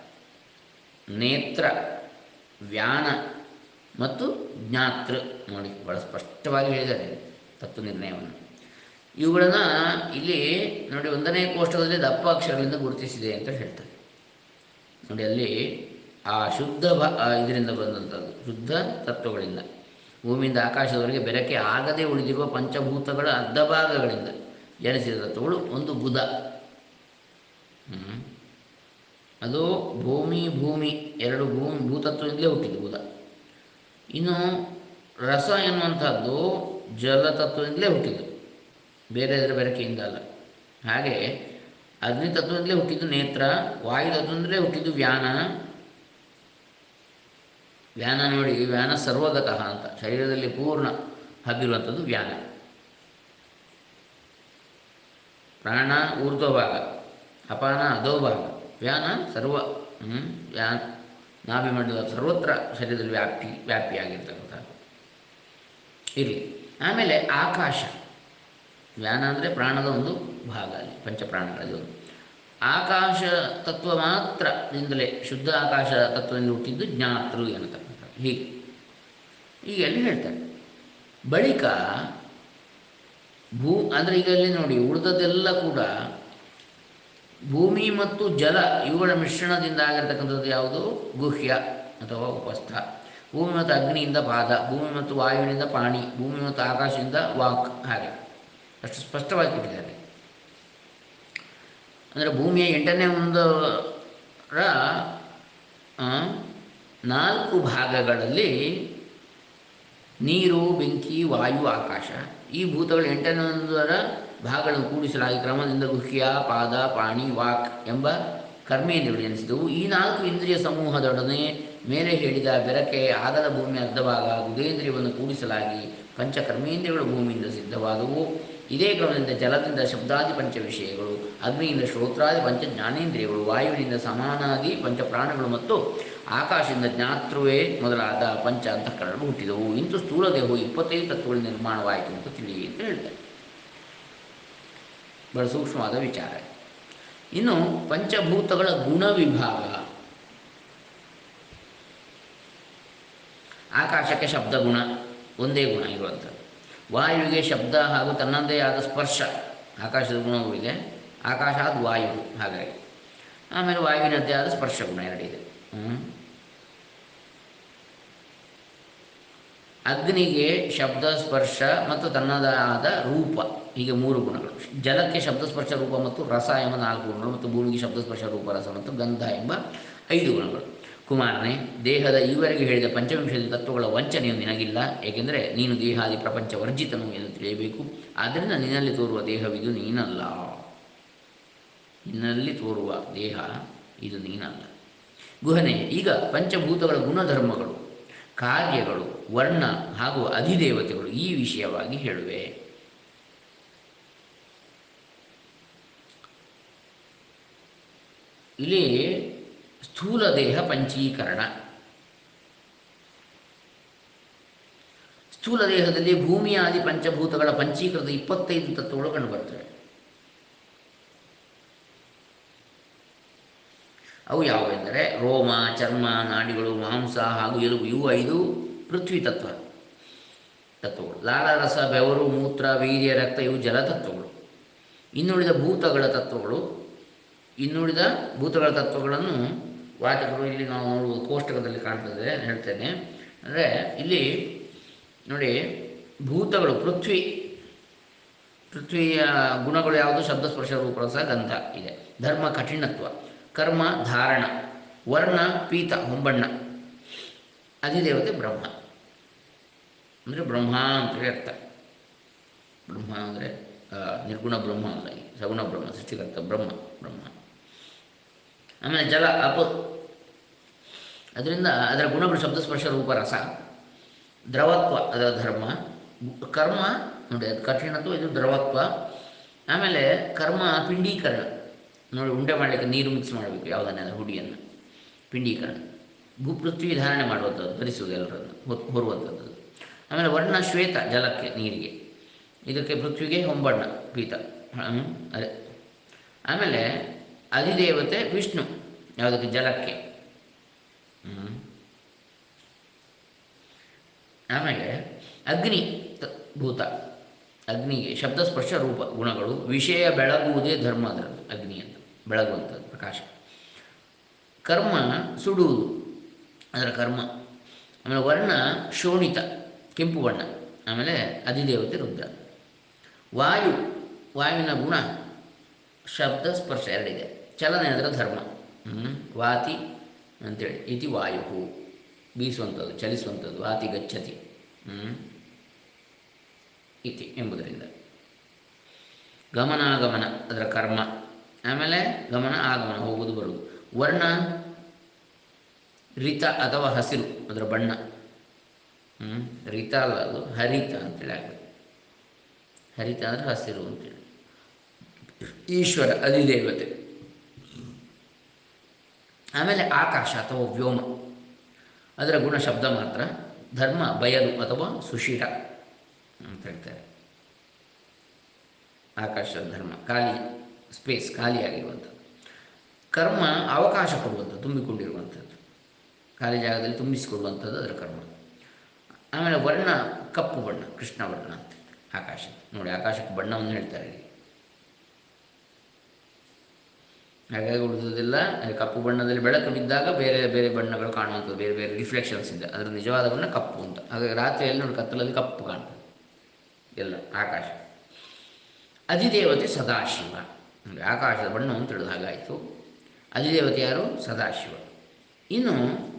ನೇತ್ರ ವ್ಯಾನ ಮತ್ತು ಜ್ಞಾತೃ ನೋಡಿ ಭಾಳ ಸ್ಪಷ್ಟವಾಗಿ ಹೇಳಿದ್ದಾರೆ ತತ್ವ ನಿರ್ಣಯವನ್ನು ಇವುಗಳನ್ನು ಇಲ್ಲಿ ನೋಡಿ ಒಂದನೇ ಕೋಷ್ಟಕದಲ್ಲಿ ದಪ್ಪ ಅಕ್ಷರಗಳಿಂದ ಗುರುತಿಸಿದೆ ಅಂತ ಹೇಳ್ತಾರೆ ನೋಡಿ ಅಲ್ಲಿ ಆ ಶುದ್ಧ ಭಾ ಆ ಇದರಿಂದ ಬಂದಂಥದ್ದು ಶುದ್ಧ ತತ್ವಗಳಿಂದ ಭೂಮಿಯಿಂದ ಆಕಾಶದವರೆಗೆ ಬೆರಕೆ ಆಗದೆ ಉಳಿದಿರುವ ಪಂಚಭೂತಗಳ ಅರ್ಧ ಭಾಗಗಳಿಂದ ಜನಿಸಿದ ತತ್ವಗಳು ಒಂದು ಗುದ ಹ್ಮ್. ಅದು ಭೂಮಿ ಭೂಮಿ ಎರಡು ಭೂಮಿ ಭೂತತ್ವದಿಂದಲೇ ಹುಟ್ಟಿದ್ದು ಬುಧ ಇನ್ನು ರಸ ಎನ್ನುವಂಥದ್ದು ಜಲತತ್ವದಿಂದಲೇ ಹುಟ್ಟಿದ್ದು ಬೇರೆ ಇದರ ಬೆರಕೆಯಿಂದ ಅಲ್ಲ ಹಾಗೆ ಅಗ್ನಿ ತತ್ವದಿಂದಲೇ ಹುಟ್ಟಿದ್ದು ನೇತ್ರ ವಾಯು ತತ್ವದಿಂದಲೇ ಹುಟ್ಟಿದ್ದು ವ್ಯಾನ ವ್ಯಾನ ನೋಡಿ ವ್ಯಾನ ಸರ್ವಗತಃ ಅಂತ ಶರೀರದಲ್ಲಿ ಪೂರ್ಣ ಹಬ್ಬಿರುವಂಥದ್ದು ವ್ಯಾನ ಪ್ರಾಣ ಊರ್ಧ್ವ ಭಾಗ ಅಪಾನ ಅಧೋ ಭಾಗ ವ್ಯಾನ ಸರ್ವ ಹ್ಮ್, ವ್ಯಾನ ನಾಭಿಮಂಡಲ ಸರ್ವತ್ರ ಶರೀರದಲ್ಲಿ ವ್ಯಾಪ್ತಿ ವ್ಯಾಪಿಯಾಗಿರ್ತಕ್ಕಂಥದ್ದು ಇರಲಿ ಆಮೇಲೆ ಆಕಾಶ ವ್ಯಾನ ಅಂದರೆ ಪ್ರಾಣದ ಒಂದು ಭಾಗ ಅಲ್ಲಿ ಪಂಚಪ್ರಾಣಗಳಲ್ಲಿ ಒಂದು ಆಕಾಶ ತತ್ವ ಮಾತ್ರದಿಂದಲೇ ಶುದ್ಧ ಆಕಾಶ ತತ್ವದಿಂದ ಹುಟ್ಟಿದ್ದು ಜ್ಞಾತೃ ಎನ್ನತಕ್ಕಂಥದ್ದು ಹೀಗೆ ಈಗ ಎಲ್ಲಿ ಹೇಳ್ತಾರೆ ಬಳಿಕ ಭೂ ಅಂದರೆ ಈಗ ಇಲ್ಲಿ ನೋಡಿ ಉಳಿದದ್ದೆಲ್ಲ ಕೂಡ ಭೂಮಿ ಮತ್ತು ಜಲ ಇವುಗಳ ಮಿಶ್ರಣದಿಂದ ಆಗಿರ್ತಕ್ಕಂಥದ್ದು ಯಾವುದು ಗುಹ್ಯ ಅಥವಾ ಉಪಸ್ಥ ಭೂಮಿ ಮತ್ತು ಅಗ್ನಿಯಿಂದ ಪಾದ ಭೂಮಿ ಮತ್ತು ವಾಯುವಿನಿಂದ ಪಾಣಿ ಭೂಮಿ ಮತ್ತು ಆಕಾಶದಿಂದ ವಾಕ್ ಹಾಗೆ ಅಷ್ಟು ಸ್ಪಷ್ಟವಾಗಿ ಕೊಟ್ಟಿದ್ದಾರೆ ಅಂದರೆ ಭೂಮಿಯ ಎಂಟನೇ ಒಂದರ ಆ, ನಾಲ್ಕು ಭಾಗಗಳಲ್ಲಿ ನೀರು ಬೆಂಕಿ ವಾಯು ಆಕಾಶ ಈ ಭೂತಗಳು ಎಂಟನೇ ಒಂದರ ಭಾಗಗಳನ್ನು ಕೂಡಿಸಲಾಗಿ ಕ್ರಮದಿಂದ ಗುಹ್ಯ ಪಾದ ಪಾಣಿ ವಾಕ್ ಎಂಬ ಕರ್ಮೇಂದ್ರಿಯಗಳು ಜನಿಸಿದವು ಈ ನಾಲ್ಕು ಇಂದ್ರಿಯ ಸಮೂಹದೊಡನೆ ಮೇಲೆ ಹೇಳಿದ ಬೆರಕೆ ಆಗದ ಭೂಮಿಯ ಅರ್ಧ ಭಾಗ ಗುದೇಂದ್ರಿಯವನ್ನು ಕೂಡಿಸಲಾಗಿ ಪಂಚ ಕರ್ಮೇಂದ್ರಿಯಗಳು ಭೂಮಿಯಿಂದ ಸಿದ್ಧವಾದವು ಇದೇ ಕ್ರಮದಿಂದ ಜಲದಿಂದ ಶಬ್ದಾದಿ ಪಂಚ ವಿಷಯಗಳು ಅಗ್ನಿಯಿಂದ ಶ್ರೋತ್ರಾದಿ ಪಂಚ ಜ್ಞಾನೇಂದ್ರಿಯಗಳು ವಾಯುವಿನಿಂದ ಸಮಾನಾದಿ ಪಂಚ ಪ್ರಾಣಗಳು ಮತ್ತು ಆಕಾಶದಿಂದ ಜ್ಞಾತೃವೇ ಮೊದಲಾದ ಪಂಚ ಅಂತಃಕರಣಗಳು ಹುಟ್ಟಿದವು ಇಂತು ಸ್ಥೂಲ ದೇಹವು ಇಪ್ಪತ್ತೈದು ತತ್ವಗಳ ನಿರ್ಮಾಣವಾಯಿತು ಅಂತ ತಿಳಿ ಅಂತ ಹೇಳ್ತಾರೆ ಬಹಳ ಸೂಕ್ಷ್ಮವಾದ ವಿಚಾರ ಇನ್ನು ಪಂಚಭೂತಗಳ ಗುಣ ವಿಭಾಗ ಆಕಾಶಕ್ಕೆ ಶಬ್ದ ಗುಣ ಒಂದೇ ಗುಣ ಇರುವಂಥದ್ದು ವಾಯುವಿಗೆ ಶಬ್ದ ಹಾಗೂ ತನ್ನದೇ ಆದ ಸ್ಪರ್ಶ ಆಕಾಶದ ಗುಣವೂ ಇದೆ ಆಕಾಶ ಆದ ವಾಯು ಹಾಗಾಗಿ ಆಮೇಲೆ ವಾಯುವಿನದ್ದೇ ಆದ ಸ್ಪರ್ಶ ಗುಣ ಎರಡಿದೆ ಹ್ಮ್. ಅಗ್ನಿಗೆ ಶಬ್ದ ಸ್ಪರ್ಶ ಮತ್ತು ತನ್ನದಾದ ರೂಪ ಹೀಗೆ ಮೂರು ಗುಣಗಳು ಜಲಕ್ಕೆ ಶಬ್ದ ಸ್ಪರ್ಶ ರೂಪ ಮತ್ತು ರಸ ಎಂಬ ನಾಲ್ಕು ಗುಣಗಳು ಮತ್ತು ಭೂಮಿಗೆ ಶಬ್ದ ಸ್ಪರ್ಶ ರೂಪ ರಸ ಮತ್ತು ಗಂಧ ಎಂಬ ಐದು ಗುಣಗಳು ಕುಮಾರನೇ ದೇಹದ ಈವರೆಗೆ ಹೇಳಿದ ಪಂಚವಿಂಶತಿ ತತ್ವಗಳ ವಂಚನೆಯು ನಿನಗಿಲ್ಲ ಏಕೆಂದರೆ ನೀನು ದೇಹಾದಿ ಪ್ರಪಂಚ ವರ್ಜಿತನು ಎಂದು ತಿಳಿಯಬೇಕು ಆದ್ದರಿಂದ ನಿನ್ನಲ್ಲಿ ತೋರುವ ದೇಹವಿದು ನೀನಲ್ಲ ನಿನ್ನಲ್ಲಿ ತೋರುವ ದೇಹ ಇದು ನೀನಲ್ಲ ಗುಹನೆ ಈಗ ಪಂಚಭೂತಗಳ ಗುಣಧರ್ಮಗಳು ಕಾರ್ಯಗಳು ವರ್ಣ ಹಾಗೂ ಅಧಿದೇವತೆಗಳು ಈ ವಿಷಯವಾಗಿ ಹೇಳುವೆ ಇಲ್ಲಿ ಸ್ಥೂಲ ದೇಹ ಪಂಚೀಕರಣ ಸ್ಥೂಲ ದೇಹದಲ್ಲಿ ಭೂಮಿಯಾದಿ ಪಂಚಭೂತಗಳ ಪಂಚೀಕೃತ ಇಪ್ಪತ್ತೈದು ತತ್ವಗಳು ಕಂಡುಬರ್ತವೆ ಅವು ಯಾವುವೆಂದರೆ ರೋಮ ಚರ್ಮ ನಾಡಿಗಳು ಮಾಂಸ ಹಾಗೂ ಎಲುಬು ಇವು ಐದು ಪೃಥ್ವಿ ತತ್ವ ತತ್ವಗಳು ಲಾಲಾರಸ ಬೆವರು ಮೂತ್ರ ವೀರ್ಯ ರಕ್ತ ಇವು ಜಲತತ್ವಗಳು ಇನ್ನುಳಿದ ಭೂತಗಳ ತತ್ವಗಳು ಇನ್ನುಳಿದ ಭೂತಗಳ ತತ್ವಗಳನ್ನು ವಾಚಕರು ಇಲ್ಲಿ ನಾವು ನೋಡುವುದು ಕೋಷ್ಟಕದಲ್ಲಿ ಕಾಣ್ತದೆ ಹೇಳ್ತೇನೆ ಅಂದರೆ ಇಲ್ಲಿ ನೋಡಿ ಭೂತಗಳು ಪೃಥ್ವಿ ಪೃಥ್ವಿಯ ಗುಣಗಳು ಯಾವುದು ಶಬ್ದ ಸ್ಪರ್ಶ ರೂಪರಸ ಗಂಧ ಇದೆ ಧರ್ಮ ಕಠಿಣತ್ವ ಕರ್ಮ ಧಾರಣ ವರ್ಣ ಪೀತ ಹೊಂಬಣ್ಣ ಅಧಿದೇವತೆ ಬ್ರಹ್ಮ ಅಂದರೆ ಬ್ರಹ್ಮ ಅಂತೇಳಿ ಅರ್ಥ ಬ್ರಹ್ಮ ಅಂದರೆ ನಿರ್ಗುಣ ಬ್ರಹ್ಮ ಅಲ್ಲ ಈ ಸಗುಣ ಬ್ರಹ್ಮ ಸೃಷ್ಟಿಕರ್ತ ಬ್ರಹ್ಮ ಬ್ರಹ್ಮ ಆಮೇಲೆ ಜಲ ಅಪ ಅದರಿಂದ ಅದರ ಗುಣಗಳು ಶಬ್ದ ಸ್ಪರ್ಶ ರೂಪ ರಸ ದ್ರವತ್ವ ಅದರ ಧರ್ಮ ಕರ್ಮ ನೋಡಿ ಅದು ಕಠಿಣತ್ವ ಇದು ದ್ರವತ್ವ ಆಮೇಲೆ ಕರ್ಮ ಪಿಂಡೀಕರಣ ನೋಡಿ ಉಂಡೆ ಮಾಡಲಿಕ್ಕೆ ನೀರು ಮಿಕ್ಸ್ ಮಾಡಬೇಕು ಯಾವುದನ್ನೆಲ್ಲ ಹುಡಿಯನ್ನು ಪಿಂಡೀಕರಣ ಭೂಪೃಥ್ವಿ ಧಾರಣೆ ಮಾಡುವಂಥದ್ದು ಧರಿಸುವುದು ಎಲ್ಲರನ್ನು ಹೊತ್ ಹೊರುವಂಥದ್ದು ಆಮೇಲೆ ವರ್ಣ ಶ್ವೇತ ಜಲಕ್ಕೆ ನೀರಿಗೆ ಇದಕ್ಕೆ ಪೃಥ್ವಿಗೆ ಹೊಂಬಣ್ಣ ಪೀತ ಹ್ಮ್, ಅದೇ ಆಮೇಲೆ ಅಧಿದೇವತೆ ವಿಷ್ಣು ಯಾವುದಕ್ಕೆ ಜಲಕ್ಕೆ ಹ್ಮ್. ಆಮೇಲೆ ಅಗ್ನಿ ತ- ಭೂತ ಅಗ್ನಿಗೆ ಶಬ್ದ ಸ್ಪರ್ಶ ರೂಪ ಗುಣಗಳು ವಿಷಯ ಬೆಳಗುವುದೇ ಧರ್ಮ ಅದರಲ್ಲಿ ಅಗ್ನಿ ಅಂತ ಬೆಳಗುವಂಥದ್ದು ಪ್ರಕಾಶ ಕರ್ಮ ಸುಡುವುದು ಅದರ ಕರ್ಮ ಆಮೇಲೆ ವರ್ಣ ಶೋಣಿತ ಕೆಂಪು ಬಣ್ಣ ಆಮೇಲೆ ಅಧಿದೇವತೆ ರುದ್ರ ವಾಯು ವಾಯುವಿನ ಗುಣ ಶಬ್ದ ಸ್ಪರ್ಶ ಎರಡಿದೆ ಚಲನೆ ಅದರ ಧರ್ಮ ಹ್ಮ್. ವಾತಿ ಅಂತೇಳಿ ಇತಿ ವಾಯು ಬೀಸುವಂಥದ್ದು ಚಲಿಸುವಂಥದ್ದು ವಾತಿ ಗಚ್ಚತಿ ಹ್ಮ್. ಇತಿ ಎಂಬುದರಿಂದ ಗಮನಾಗಮನ ಅದರ ಕರ್ಮ ಆಮೇಲೆ ಗಮನ ಆಗಮನ ಹೋಗುವುದು ಬರುವುದು ವರ್ಣ ರಿತ ಅಥವಾ ಹಸಿರು ಅದರ ಬಣ್ಣ ಹ್ಞೂ ರಿತ ಅಲ್ಲ ಅದು ಹರಿತ ಅಂತೇಳಿ ಆಗಬೇಕು ಹರಿತ ಅಂದರೆ ಹಸಿರು ಅಂತೇಳಿ ಈಶ್ವರ ಅಧಿದೇವತೆ ಆಮೇಲೆ ಆಕಾಶ ಅಥವಾ ವ್ಯೋಮ ಅದರ ಗುಣ ಶಬ್ದ ಮಾತ್ರ ಧರ್ಮ ಬಯಲು ಅಥವಾ ಸುಶಿರ ಅಂತ ಹೇಳ್ತಾರೆ ಆಕಾಶದ ಧರ್ಮ ಖಾಲಿ ಸ್ಪೇಸ್ ಖಾಲಿಯಾಗಿರುವಂಥದ್ದು ಕರ್ಮ ಅವಕಾಶ ಕೊಡುವಂಥದ್ದು ತುಂಬಿಕೊಂಡಿರುವಂಥದ್ದು ಖಾಲಿ ಜಾಗದಲ್ಲಿ ತುಂಬಿಸಿಕೊಡುವಂಥದ್ದು ಅದರ ಕರ್ಮ ಆಮೇಲೆ ವರ್ಣ ಕಪ್ಪು ಬಣ್ಣ ಕೃಷ್ಣ ವರ್ಣ ಅಂತ ಆಕಾಶ ನೋಡಿ ಆಕಾಶಕ್ಕೆ ಬಣ್ಣವನ್ನು ಹೇಳ್ತಾರೆ ಇಲ್ಲಿ ಹಾಗಾಗಿ ಉಳಿದುವುದಿಲ್ಲ ಕಪ್ಪು ಬಣ್ಣದಲ್ಲಿ ಬೆಳಕು ಬಿದ್ದಾಗ ಬೇರೆ ಬೇರೆ ಬಣ್ಣಗಳು ಕಾಣುವಂಥದ್ದು ಬೇರೆ ಬೇರೆ ರಿಫ್ಲೆಕ್ಷನ್ಸ್ ಇದೆ ಅದರ ನಿಜವಾದ ಬಣ್ಣ ಕಪ್ಪು ಅಂತ ಹಾಗಾಗಿ ರಾತ್ರಿಯಲ್ಲಿ ನೋಡಿ ಕತ್ತಲಲ್ಲಿ ಕಪ್ಪು ಕಾಣ್ತದೆ ಎಲ್ಲ ಆಕಾಶ ಅಧಿದೇವತೆ ಸದಾಶಿವ ಅಂದರೆ ಆಕಾಶದ ಬಣ್ಣವನ್ನು ತಿಳಿದ ಹಾಗಾಯಿತು ಅಧಿದೇವತೆ ಯಾರು ಸದಾಶಿವ ಇನ್ನು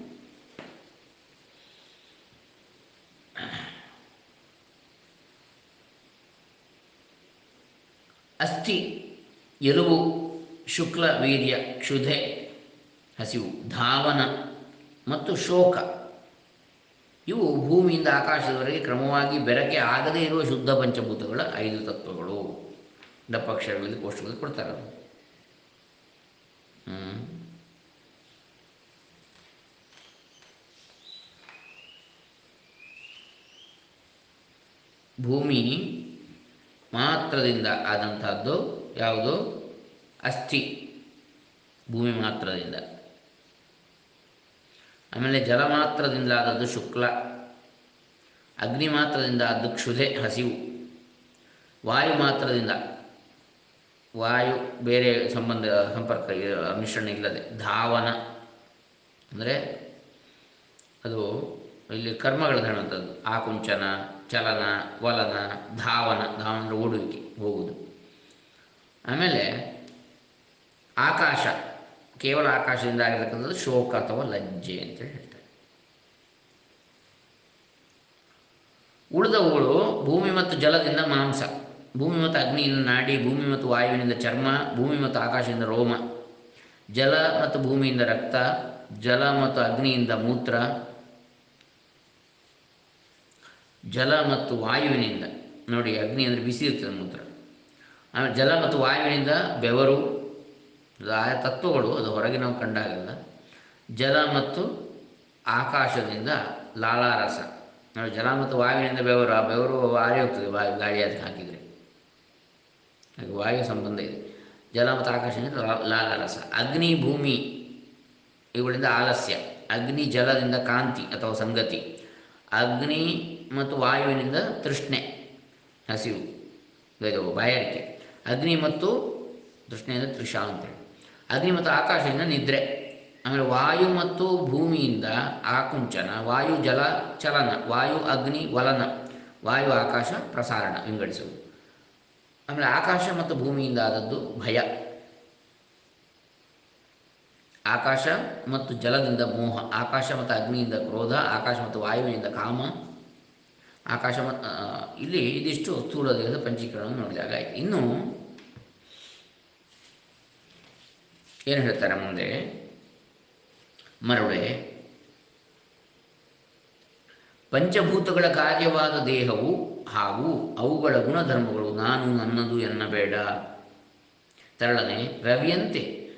ಅಸ್ಥಿ ಎಲುಬು ಶುಕ್ಲ ವೀರ್ಯ ಕ್ಷುಧೆ ಹಸಿವು ಧಾವನ ಮತ್ತು ಶೋಕ ಇವು ಭೂಮಿಯಿಂದ ಆಕಾಶದವರೆಗೆ ಕ್ರಮವಾಗಿ ಬೆರಕೆ ಆಗದೇ ಇರುವ ಶುದ್ಧ ಪಂಚಭೂತಗಳ ಐದು ತತ್ವಗಳು ದಪ್ಪಕ್ಷರಗಳಲ್ಲಿ ಕೋಷ್ಟಕದಲ್ಲಿ ಕೊಡ್ತಾರೆ ಅದು. ಹ್ಮ್. ಭೂಮಿ ಮಾತ್ರದಿಂದ ಆದಂತಹದ್ದು ಯಾವುದು ಅಸ್ಥಿ ಭೂಮಿ ಮಾತ್ರದಿಂದ ಆಮೇಲೆ ಜಲ ಮಾತ್ರದಿಂದ ಆದದ್ದು ಶುಕ್ಲ ಅಗ್ನಿ ಮಾತ್ರದಿಂದ ಆದ್ದು ಕ್ಷುಧೆ ಹಸಿವು ವಾಯು ಮಾತ್ರದಿಂದ ವಾಯು ಬೇರೆ ಸಂಬಂಧ ಸಂಪರ್ಕ ಇ- ಮಿಶ್ರಣ ಇಲ್ಲದೆ ಧಾವನ ಅಂದರೆ ಅದು ಇಲ್ಲಿ ಕರ್ಮಗಳು ಹೇಳುವಂಥದ್ದು ಆಕುಂಚನ ಚಲನ ವಲನ ಧಾವನ ಧಾವನ ಅಂದರೆ ಓಡುವಿಕೆ ಹೋಗುವುದು ಆಮೇಲೆ ಆಕಾಶ ಕೇವಲ ಆಕಾಶದಿಂದ ಆಗಿರತಕ್ಕಂಥದ್ದು ಶೋಕ ಅಥವಾ ಲಜ್ಜೆ ಅಂತೇಳಿ ಹೇಳ್ತಾರೆ ಉಳಿದವುಗಳು ಭೂಮಿ ಮತ್ತು ಜಲದಿಂದ ಮಾಂಸ ಭೂಮಿ ಮತ್ತು ಅಗ್ನಿಯಿಂದ ನಾಡಿ ಭೂಮಿ ಮತ್ತು ವಾಯುವಿನಿಂದ ಚರ್ಮ ಭೂಮಿ ಮತ್ತು ಆಕಾಶದಿಂದ ರೋಮ ಜಲ ಮತ್ತು ಭೂಮಿಯಿಂದ ರಕ್ತ ಜಲ ಮತ್ತು ಅಗ್ನಿಯಿಂದ ಮೂತ್ರ ಜಲ ಮತ್ತು ವಾಯುವಿನಿಂದ ನೋಡಿ ಅಗ್ನಿ ಅಂದರೆ ಬಿಸಿ ಇರ್ತದೆ ಮೂತ್ರ ಆಮೇಲೆ ಜಲ ಮತ್ತು ವಾಯುವಿನಿಂದ ಬೆವರು ಅದು ಆಯಾ ತತ್ವಗಳು ಅದು ಹೊರಗೆ ನಾವು ಕಂಡಾಗಲ್ಲ ಜಲ ಮತ್ತು ಆಕಾಶದಿಂದ ಲಾಲಾರಸ ನೋಡಿ ಜಲ ಮತ್ತು ವಾಯುವಿನಿಂದ ಬೆವರು ಆ ಬೆವರು ಆರಿ ಹೋಗ್ತದೆ ವಾಯು ಗಾಳಿ ಅದಕ್ಕೆ ಹಾಕಿದರೆ ಹಾಗೆ ವಾಯು ಸಂಬಂಧ ಇದೆ ಜಲ ಮತ್ತು ಆಕಾಶದಿಂದ ಲಾ- ಲಾಲಾರಸ ಅಗ್ನಿ ಭೂಮಿ ಇವುಗಳಿಂದ ಆಲಸ್ಯ ಅಗ್ನಿ ಜಲದಿಂದ ಕಾಂತಿ ಅಥವಾ ಸಂಗತಿ ಅಗ್ನಿ ಮತ್ತು ವಾಯುವಿನಿಂದ ತೃಷ್ಣೆ ಹಸಿವು ಇದು ಬಾಯಾರಿಕೆ ಅಗ್ನಿ ಮತ್ತು ತೃಷ್ಣೆಯಿಂದ ತೃಷ ಅಂತೇಳಿ ಅಗ್ನಿ ಮತ್ತು ಆಕಾಶದಿಂದ ನಿದ್ರೆ ಆಮೇಲೆ ವಾಯು ಮತ್ತು ಭೂಮಿಯಿಂದ ಆಕುಂಚನ ವಾಯು ಜಲ ಚಲನ ವಾಯು ಅಗ್ನಿ ವಲನ ವಾಯು ಆಕಾಶ ಪ್ರಸಾರಣ ವಿಂಗಡಿಸುವುದು ಆಮೇಲೆ ಆಕಾಶ ಮತ್ತು ಭೂಮಿಯಿಂದ ಆದದ್ದು ಭಯ ಆಕಾಶ ಮತ್ತು ಜಲದಿಂದ ಮೋಹ ಆಕಾಶ ಮತ್ತು ಅಗ್ನಿಯಿಂದ ಕ್ರೋಧ ಆಕಾಶ ಮತ್ತು ವಾಯುವಿನಿಂದ ಕಾಮ ಆಕಾಶ ಮತ್ತು ಇಲ್ಲಿ ಇದಿಷ್ಟು ಸ್ಥೂಲ ದೇಹದ ಪಂಚೀಕರಣ ನೋಡಿದಾಗ ಆಯ್ತು ಇನ್ನು ಏನು ಹೇಳ್ತಾರೆ ಮುಂದೆ ಮರುಳೆ ಪಂಚಭೂತಗಳ ಕಾರ್ಯವಾದ ದೇಹವು ಹಾಗೂ ಅವುಗಳ ಗುಣಧರ್ಮಗಳು ನಾನು ನನ್ನದು ಎನ್ನಬೇಡ ತರಳನೆ ರವಿಯಂತೆ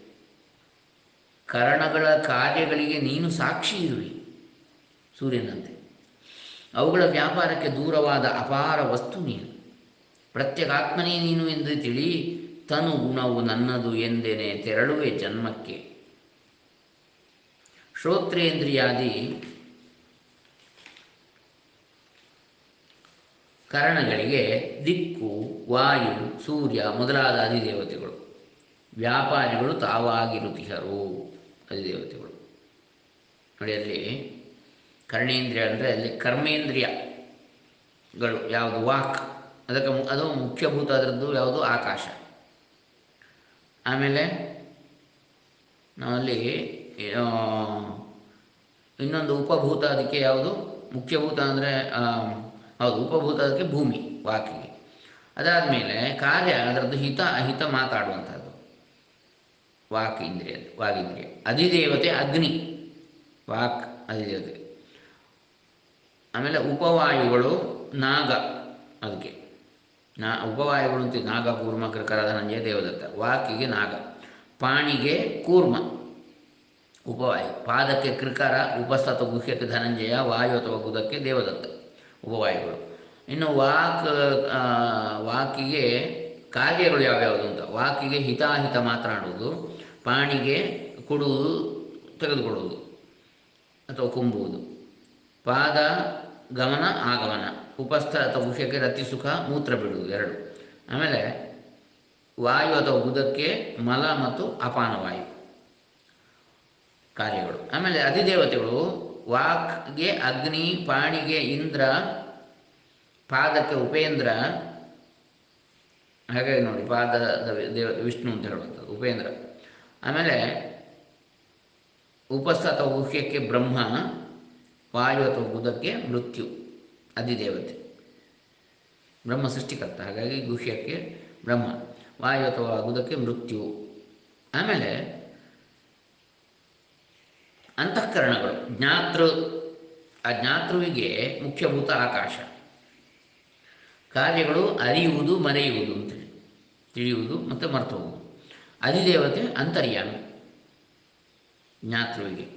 ಕರಣಗಳ ಕಾರ್ಯಗಳಿಗೆ ನೀನು ಸಾಕ್ಷಿ ಇರುವಿ ಸೂರ್ಯನಂತೆ ಅವುಗಳ ವ್ಯಾಪಾರಕ್ಕೆ ದೂರವಾದ ಅಪಾರ ವಸ್ತು ನೀನು ಪ್ರತ್ಯಗಾತ್ಮನೇ ನೀನು ಎಂದು ತಿಳಿ ತನು ಗುಣವು ನನ್ನದು ಎಂದೇನೆ ತೆರಳುವೆ ಜನ್ಮಕ್ಕೆ ಶ್ರೋತ್ರೇಂದ್ರಿಯಾದಿ ಕರಣಗಳಿಗೆ ದಿಕ್ಕು ವಾಯು ಸೂರ್ಯ ಮೊದಲಾದ ಅಧಿದೇವತೆಗಳು ವ್ಯಾಪಾರಿಗಳು ತಾವಾಗಿರುತ್ತಿಹರು ಅಧಿದೇವತೆಗಳು ನೋಡಿ ಅಲ್ಲಿ ಕರ್ಣೇಂದ್ರಿಯ ಅಂದರೆ ಅಲ್ಲಿ ಕರ್ಮೇಂದ್ರಿಯಗಳು ಯಾವುದು ವಾಕ್ ಅದಕ್ಕೆ ಮು- ಅದು ಮುಖ್ಯಭೂತ ಅದರದ್ದು ಯಾವುದು ಆಕಾಶ ಆಮೇಲೆ ನಾವಲ್ಲಿ ಆ, ಇನ್ನೊಂದು ಉಪಭೂತ ಅದಕ್ಕೆ ಯಾವುದು ಮುಖ್ಯಭೂತ ಅಂದರೆ ಹೌದು ಉಪಭೂತ ಅದಕ್ಕೆ ಭೂಮಿ ವಾಕಿಗೆ ಅದಾದಮೇಲೆ ಕಾರ್ಯ ಅದರದ್ದು ಹಿತ ಅಹಿತ ಮಾತಾಡುವಂಥದ್ದು ವಾಕ್ ಇಂದ್ರಿಯ ವಾಗೀಂದ್ರಿಯ ಅಧಿದೇವತೆ ಅಗ್ನಿ ವಾಕ್ ಅಧಿದೇವತೆ ಆಮೇಲೆ ಉಪವಾಯುಗಳು ನಾಗ ಅದಕ್ಕೆ ನಾ ಉಪವಾಯುಗಳು ಅಂತ ನಾಗ ಕೂರ್ಮ ಕೃಕರ ಧನಂಜಯ ದೇವದತ್ತ ವಾಕಿಗೆ ನಾಗ ಪಾಣಿಗೆ ಕೂರ್ಮ ಉಪವಾಯು ಪಾದಕ್ಕೆ ಕೃಕರ ಉಪಸ್ಥತ ಗುಹ್ಯಕ್ಕೆ ಧನಂಜಯ ವಾಯು ಅಥವಾ ಗುದಕ್ಕೆ ದೇವದತ್ತ ಉಪವಾಯುಗಳು ಇನ್ನು ವಾಕ್ ಆ, ವಾಕಿಗೆ ಕಾರ್ಯಗಳು ಯಾವ್ಯಾವುದು ಅಂತ ವಾಕಿಗೆ ಹಿತಾಹಿತ ಮಾತನಾಡುವುದು ಪಾಣಿಗೆ ಕೊಡುವುದು ತೆಗೆದುಕೊಳ್ಳುವುದು ಅಥವಾ ಕುಂಬುವುದು ಪಾದ ಗಮನ ಆಗಮನ ಉಪಸ್ಥ ಅಥವಾ ಗುಹ್ಯಕ್ಕೆ ರತಿ ಸುಖ ಮೂತ್ರ ಬಿಡುವುದು ಎರಡು ಆಮೇಲೆ ವಾಯು ಅಥವಾ ಗುದಕ್ಕೆ ಮಲ ಮತ್ತು ಅಪಾನ ವಾಯು ಕಾರ್ಯಗಳು ಆಮೇಲೆ ಅಧಿದೇವತೆಗಳು ವಾಕ್ಗೆ ಅಗ್ನಿ ಪಾಣಿಗೆ ಇಂದ್ರ ಪಾದಕ್ಕೆ ಉಪೇಂದ್ರ ಹಾಗಾಗಿ ನೋಡಿ ಪಾದದ ದೇವ ವಿಷ್ಣು ಅಂತ ಹೇಳುವಂಥದ್ದು ಉಪೇಂದ್ರ ಆಮೇಲೆ ಉಪಸ್ಥ ಅಥವಾ ಗುಹ್ಯಕ್ಕೆ ಬ್ರಹ್ಮ ವಾಯು ಅಥವಾ ಬುಧಕ್ಕೆ ಮೃತ್ಯು ಅಧಿದೇವತೆ ಬ್ರಹ್ಮ ಸೃಷ್ಟಿಕರ್ತ ಹಾಗಾಗಿ ಗುಹ್ಯಕ್ಕೆ ಬ್ರಹ್ಮ ವಾಯು ಅಥವಾ ಬುಧಕ್ಕೆ ಮೃತ್ಯು ಆಮೇಲೆ ಅಂತಃಕರಣಗಳು ಜ್ಞಾತೃ ಆ ಜ್ಞಾತೃವಿಗೆ ಮುಖ್ಯಭೂತ ಆಕಾಶ ಕಾರ್ಯಗಳು ಅರಿಯುವುದು ಮರೆಯುವುದು ಅಂತೇಳಿ ತಿಳಿಯುವುದು ಮತ್ತು ಮರೆತು ಹೋಗುವುದು ಅಧಿದೇವತೆ ಅಂತರ್ಯಾಮಿ ಜ್ಞಾತೃವಿಗೆ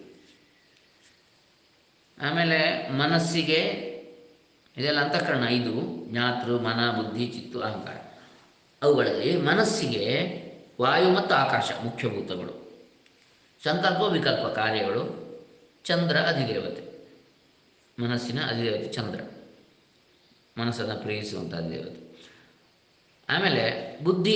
ಆಮೇಲೆ ಮನಸ್ಸಿಗೆ ಇದೆಲ್ಲ ಅಂತಃಕರಣ ಐದು ಜ್ಞಾತೃ ಮನ ಬುದ್ಧಿ ಚಿತ್ತು ಅಹಂಕಾರ ಅವುಗಳಲ್ಲಿ ಮನಸ್ಸಿಗೆ ವಾಯು ಮತ್ತು ಆಕಾಶ ಮುಖ್ಯಭೂತಗಳು ಸಂಕಲ್ಪ ವಿಕಲ್ಪ ಕಾರ್ಯಗಳು ಚಂದ್ರ ಅಧಿದೇವತೆ ಮನಸ್ಸಿನ ಅಧಿದೇವತೆ ಚಂದ್ರ ಮನಸ್ಸನ್ನು ಪ್ರೇರಿಸುವಂಥ ಅಧಿದೇವತೆ ಆಮೇಲೆ ಬುದ್ಧಿ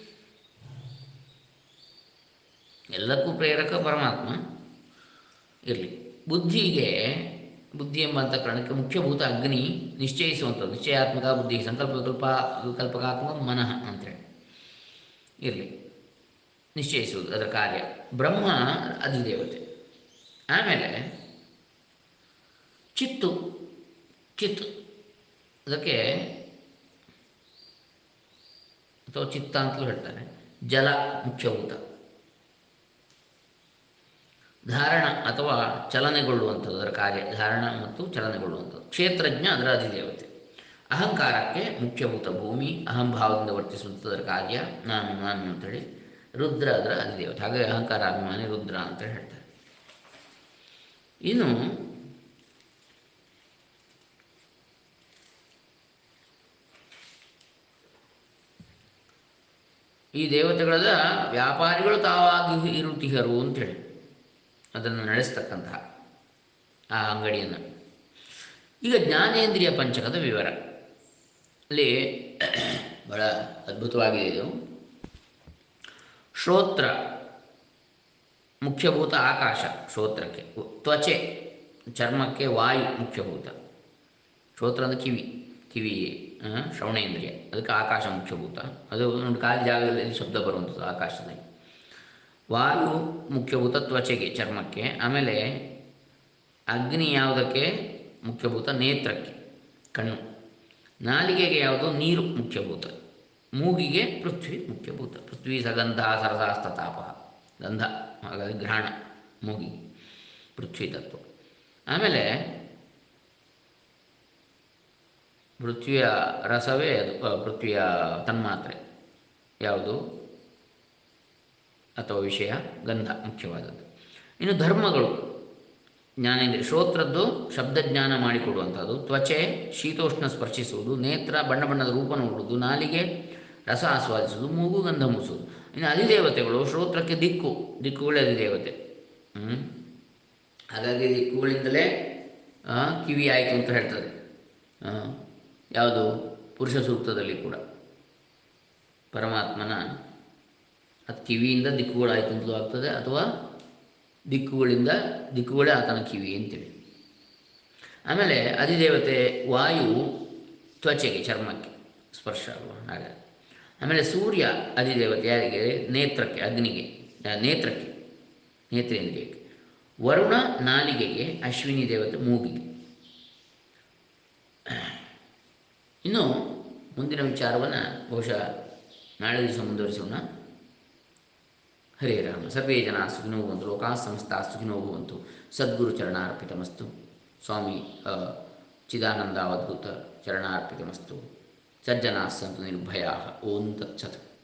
ಎಲ್ಲಕ್ಕೂ ಪ್ರೇರಕ ಪರಮಾತ್ಮ ಇರಲಿ ಬುದ್ಧಿಗೆ ಬುದ್ಧಿ ಎಂಬ ಅಂತಃಕರಣಕ್ಕೆ ಮುಖ್ಯಭೂತ ಅಗ್ನಿ ನಿಶ್ಚಯಿಸುವಂಥದ್ದು ನಿಶ್ಚಯಾತ್ಮಕ ಬುದ್ಧಿ ಸಂಕಲ್ಪ ವಿಕಲ್ಪ ವಿಕಲ್ಪಕಾತ್ಮಕ ಮನಃ ಅಂತೇಳಿ ಇರಲಿ ನಿಶ್ಚಯಿಸುವುದು ಅದರ ಕಾರ್ಯ ಬ್ರಹ್ಮ ಅಧಿದೇವತೆ ಆಮೇಲೆ ಚಿತ್ತು ಚಿತ್ ಅದಕ್ಕೆ ಅಥವಾ ಚಿತ್ತ ಅಂತಲೂ ಹೇಳ್ತಾರೆ ಜಲ ಮುಖ್ಯಭೂತ ಧಾರಣ ಅಥವಾ ಚಲನೆಗೊಳ್ಳುವಂಥದ್ದು ಅದರ ಕಾರ್ಯ ಧಾರಣ ಮತ್ತು ಚಲನೆಗೊಳ್ಳುವಂಥದ್ದು ಕ್ಷೇತ್ರಜ್ಞ ಅದರ ಅಧಿದೇವತೆ ಅಹಂಕಾರಕ್ಕೆ ಮುಖ್ಯಭೂತ ಭೂಮಿ ಅಹಂಭಾವದಿಂದ ವರ್ತಿಸುವಂಥದ್ದು ಅದರ ಕಾರ್ಯ ನಾನು ನಾನು ಅಂತೇಳಿ ರುದ್ರ ಅದರ ಅಧಿದೇವತೆ ಹಾಗೆ ಅಹಂಕಾರ ಅಭಿಮಾನಿ ರುದ್ರ ಅಂತ ಹೇಳ್ತಾರೆ ಇನ್ನು ಈ ದೇವತೆಗಳ ವ್ಯಾಪಾರಿಗಳು ತಾವಾಗಿ ಇರುತ್ತಿಹರು ಅಂತೇಳಿ ಅದನ್ನು ನಡೆಸ್ತಕ್ಕಂತಹ ಆ ಅಂಗಡಿಯನ್ನು ಈಗ ಜ್ಞಾನೇಂದ್ರಿಯ ಪಂಚಕದ ವಿವರ ಅಲ್ಲಿ ಬಹಳ ಅದ್ಭುತವಾಗಿದೆ ಇದು ಶ್ರೋತ್ರ ಮುಖ್ಯಭೂತ ಆಕಾಶ ಶ್ರೋತ್ರಕ್ಕೆ ತ್ವಚೆ ಚರ್ಮಕ್ಕೆ ವಾಯು ಮುಖ್ಯಭೂತ ಶ್ರೋತ್ರ ಅಂದರೆ ಕಿವಿ ಕಿವಿ ಆ, ಶ್ರವಣೇಂದ್ರಿಯ ಅದಕ್ಕೆ ಆಕಾಶ ಮುಖ್ಯಭೂತ ಅದು ಒಂದು ಖಾಲಿ ಜಾಗದಲ್ಲಿ ಶಬ್ದ ಬರುವಂಥದ್ದು ಆಕಾಶದಲ್ಲಿ ವಾಯು ಮುಖ್ಯಭೂತ ತ್ವಚೆಗೆ ಚರ್ಮಕ್ಕೆ ಆಮೇಲೆ ಅಗ್ನಿ ಯಾವುದಕ್ಕೆ ಮುಖ್ಯಭೂತ ನೇತ್ರಕ್ಕೆ ಕಣ್ಣು ನಾಲಿಗೆಗೆ ಯಾವುದು ನೀರು ಮುಖ್ಯಭೂತ ಮೂಗಿಗೆ ಪೃಥ್ವಿ ಮುಖ್ಯಭೂತ ಪೃಥ್ವಿ ಸಗಂಧ ಸರಸಾಸ್ತತಾಪ ಗಂಧ ಹಾಗಾಗಿ ಗ್ರಹಣ ಮೂಗಿಗೆ ಪೃಥ್ವಿ ತತ್ವ ಆಮೇಲೆ ಪೃಥ್ವಿಯ ರಸವೇ ಅದು ಆ, ಪೃಥ್ವಿಯ ತನ್ಮಾತ್ರೆ ಯಾವುದು ಅಥವಾ ವಿಷಯ ಗಂಧ ಮುಖ್ಯವಾದದ್ದು ಇನ್ನು ಧರ್ಮಗಳು ಜ್ಞಾನೇಂದ್ರಿಯ ಶ್ರೋತ್ರದ್ದು ಶಬ್ದಜ್ಞಾನ ಮಾಡಿಕೊಡುವಂಥದ್ದು ತ್ವಚೆ ಶೀತೋಷ್ಣ ಸ್ಪರ್ಶಿಸುವುದು ನೇತ್ರ ಬಣ್ಣ ಬಣ್ಣದ ರೂಪ ನೋಡುವುದು ನಾಲಿಗೆ ರಸ ಆಸ್ವಾದಿಸುವುದು ಮೂಗು ಗಂಧ ಮುಸುವುದು ಇನ್ನು ಅಧಿದೇವತೆಗಳು ಶ್ರೋತ್ರಕ್ಕೆ ದಿಕ್ಕು ದಿಕ್ಕುಗಳೇ ಅಧಿದೇವತೆ ಹ್ಮ್? ಹಾಗಾಗಿ ದಿಕ್ಕುಗಳಿಂದಲೇ ಆ, ಕಿವಿ ಆಯಿತು ಅಂತ ಹೇಳ್ತದೆ ಆ, ಯಾವುದು ಪುರುಷ ಸೂಕ್ತದಲ್ಲಿ ಕೂಡ ಪರಮಾತ್ಮನ ಅದು ಕಿವಿಯಿಂದ ದಿಕ್ಕುಗಳಾಯಿತು ಅಂತಲೂ ಆಗ್ತದೆ ಅಥವಾ ದಿಕ್ಕುಗಳಿಂದ ದಿಕ್ಕುಗಳೇ ಆತನ ಕಿವಿ ಅಂತೇಳಿ ಆಮೇಲೆ ಅಧಿದೇವತೆ ವಾಯು ತ್ವಚೆಗೆ ಚರ್ಮಕ್ಕೆ ಸ್ಪರ್ಶ ಅಲ್ವಾ ಹಾಗೆ ಆಮೇಲೆ ಸೂರ್ಯ ಅಧಿದೇವತೆ ಯಾರಿಗೆ ನೇತ್ರಕ್ಕೆ ಅಗ್ನಿಗೆ ಆ, ನೇತ್ರಕ್ಕೆ ನೇತ್ರೇಂದ್ರಿಯಕ್ಕೆ ವರುಣ ನಾಲಿಗೆಗೆ ಅಶ್ವಿನಿ ದೇವತೆ ಮೂಗಿಗೆ ಇನ್ನು ಮುಂದಿನ ವಿಚಾರವನ್ನು ಬಹುಶಃ ನಾಳೆ ದಿವಸ ಮುಂದುವರಿಸೋಣ ಹರೇ ರಾಮ ಸರ್ವೇ ಜನ ಸುಖಿನೋ ಭವಂತು ಲೋಕಾ ಸಮಸ್ತ ಸುಖಿನೋ ಭವಂತು ಸದ್ಗುರು ಚರಣಾರ್ಪಿತಮಸ್ತು ಸ್ವಾಮಿ ಆ, ಚಿದಾನಂದ ಅವಧೂತ ಚರಣಾರ್ಪಿತಮಸ್ತು ಸಜ್ಜನಾ ಸಂತು ನಿರ್ಭಯಾ ಓಂ ತತ್ಸತ್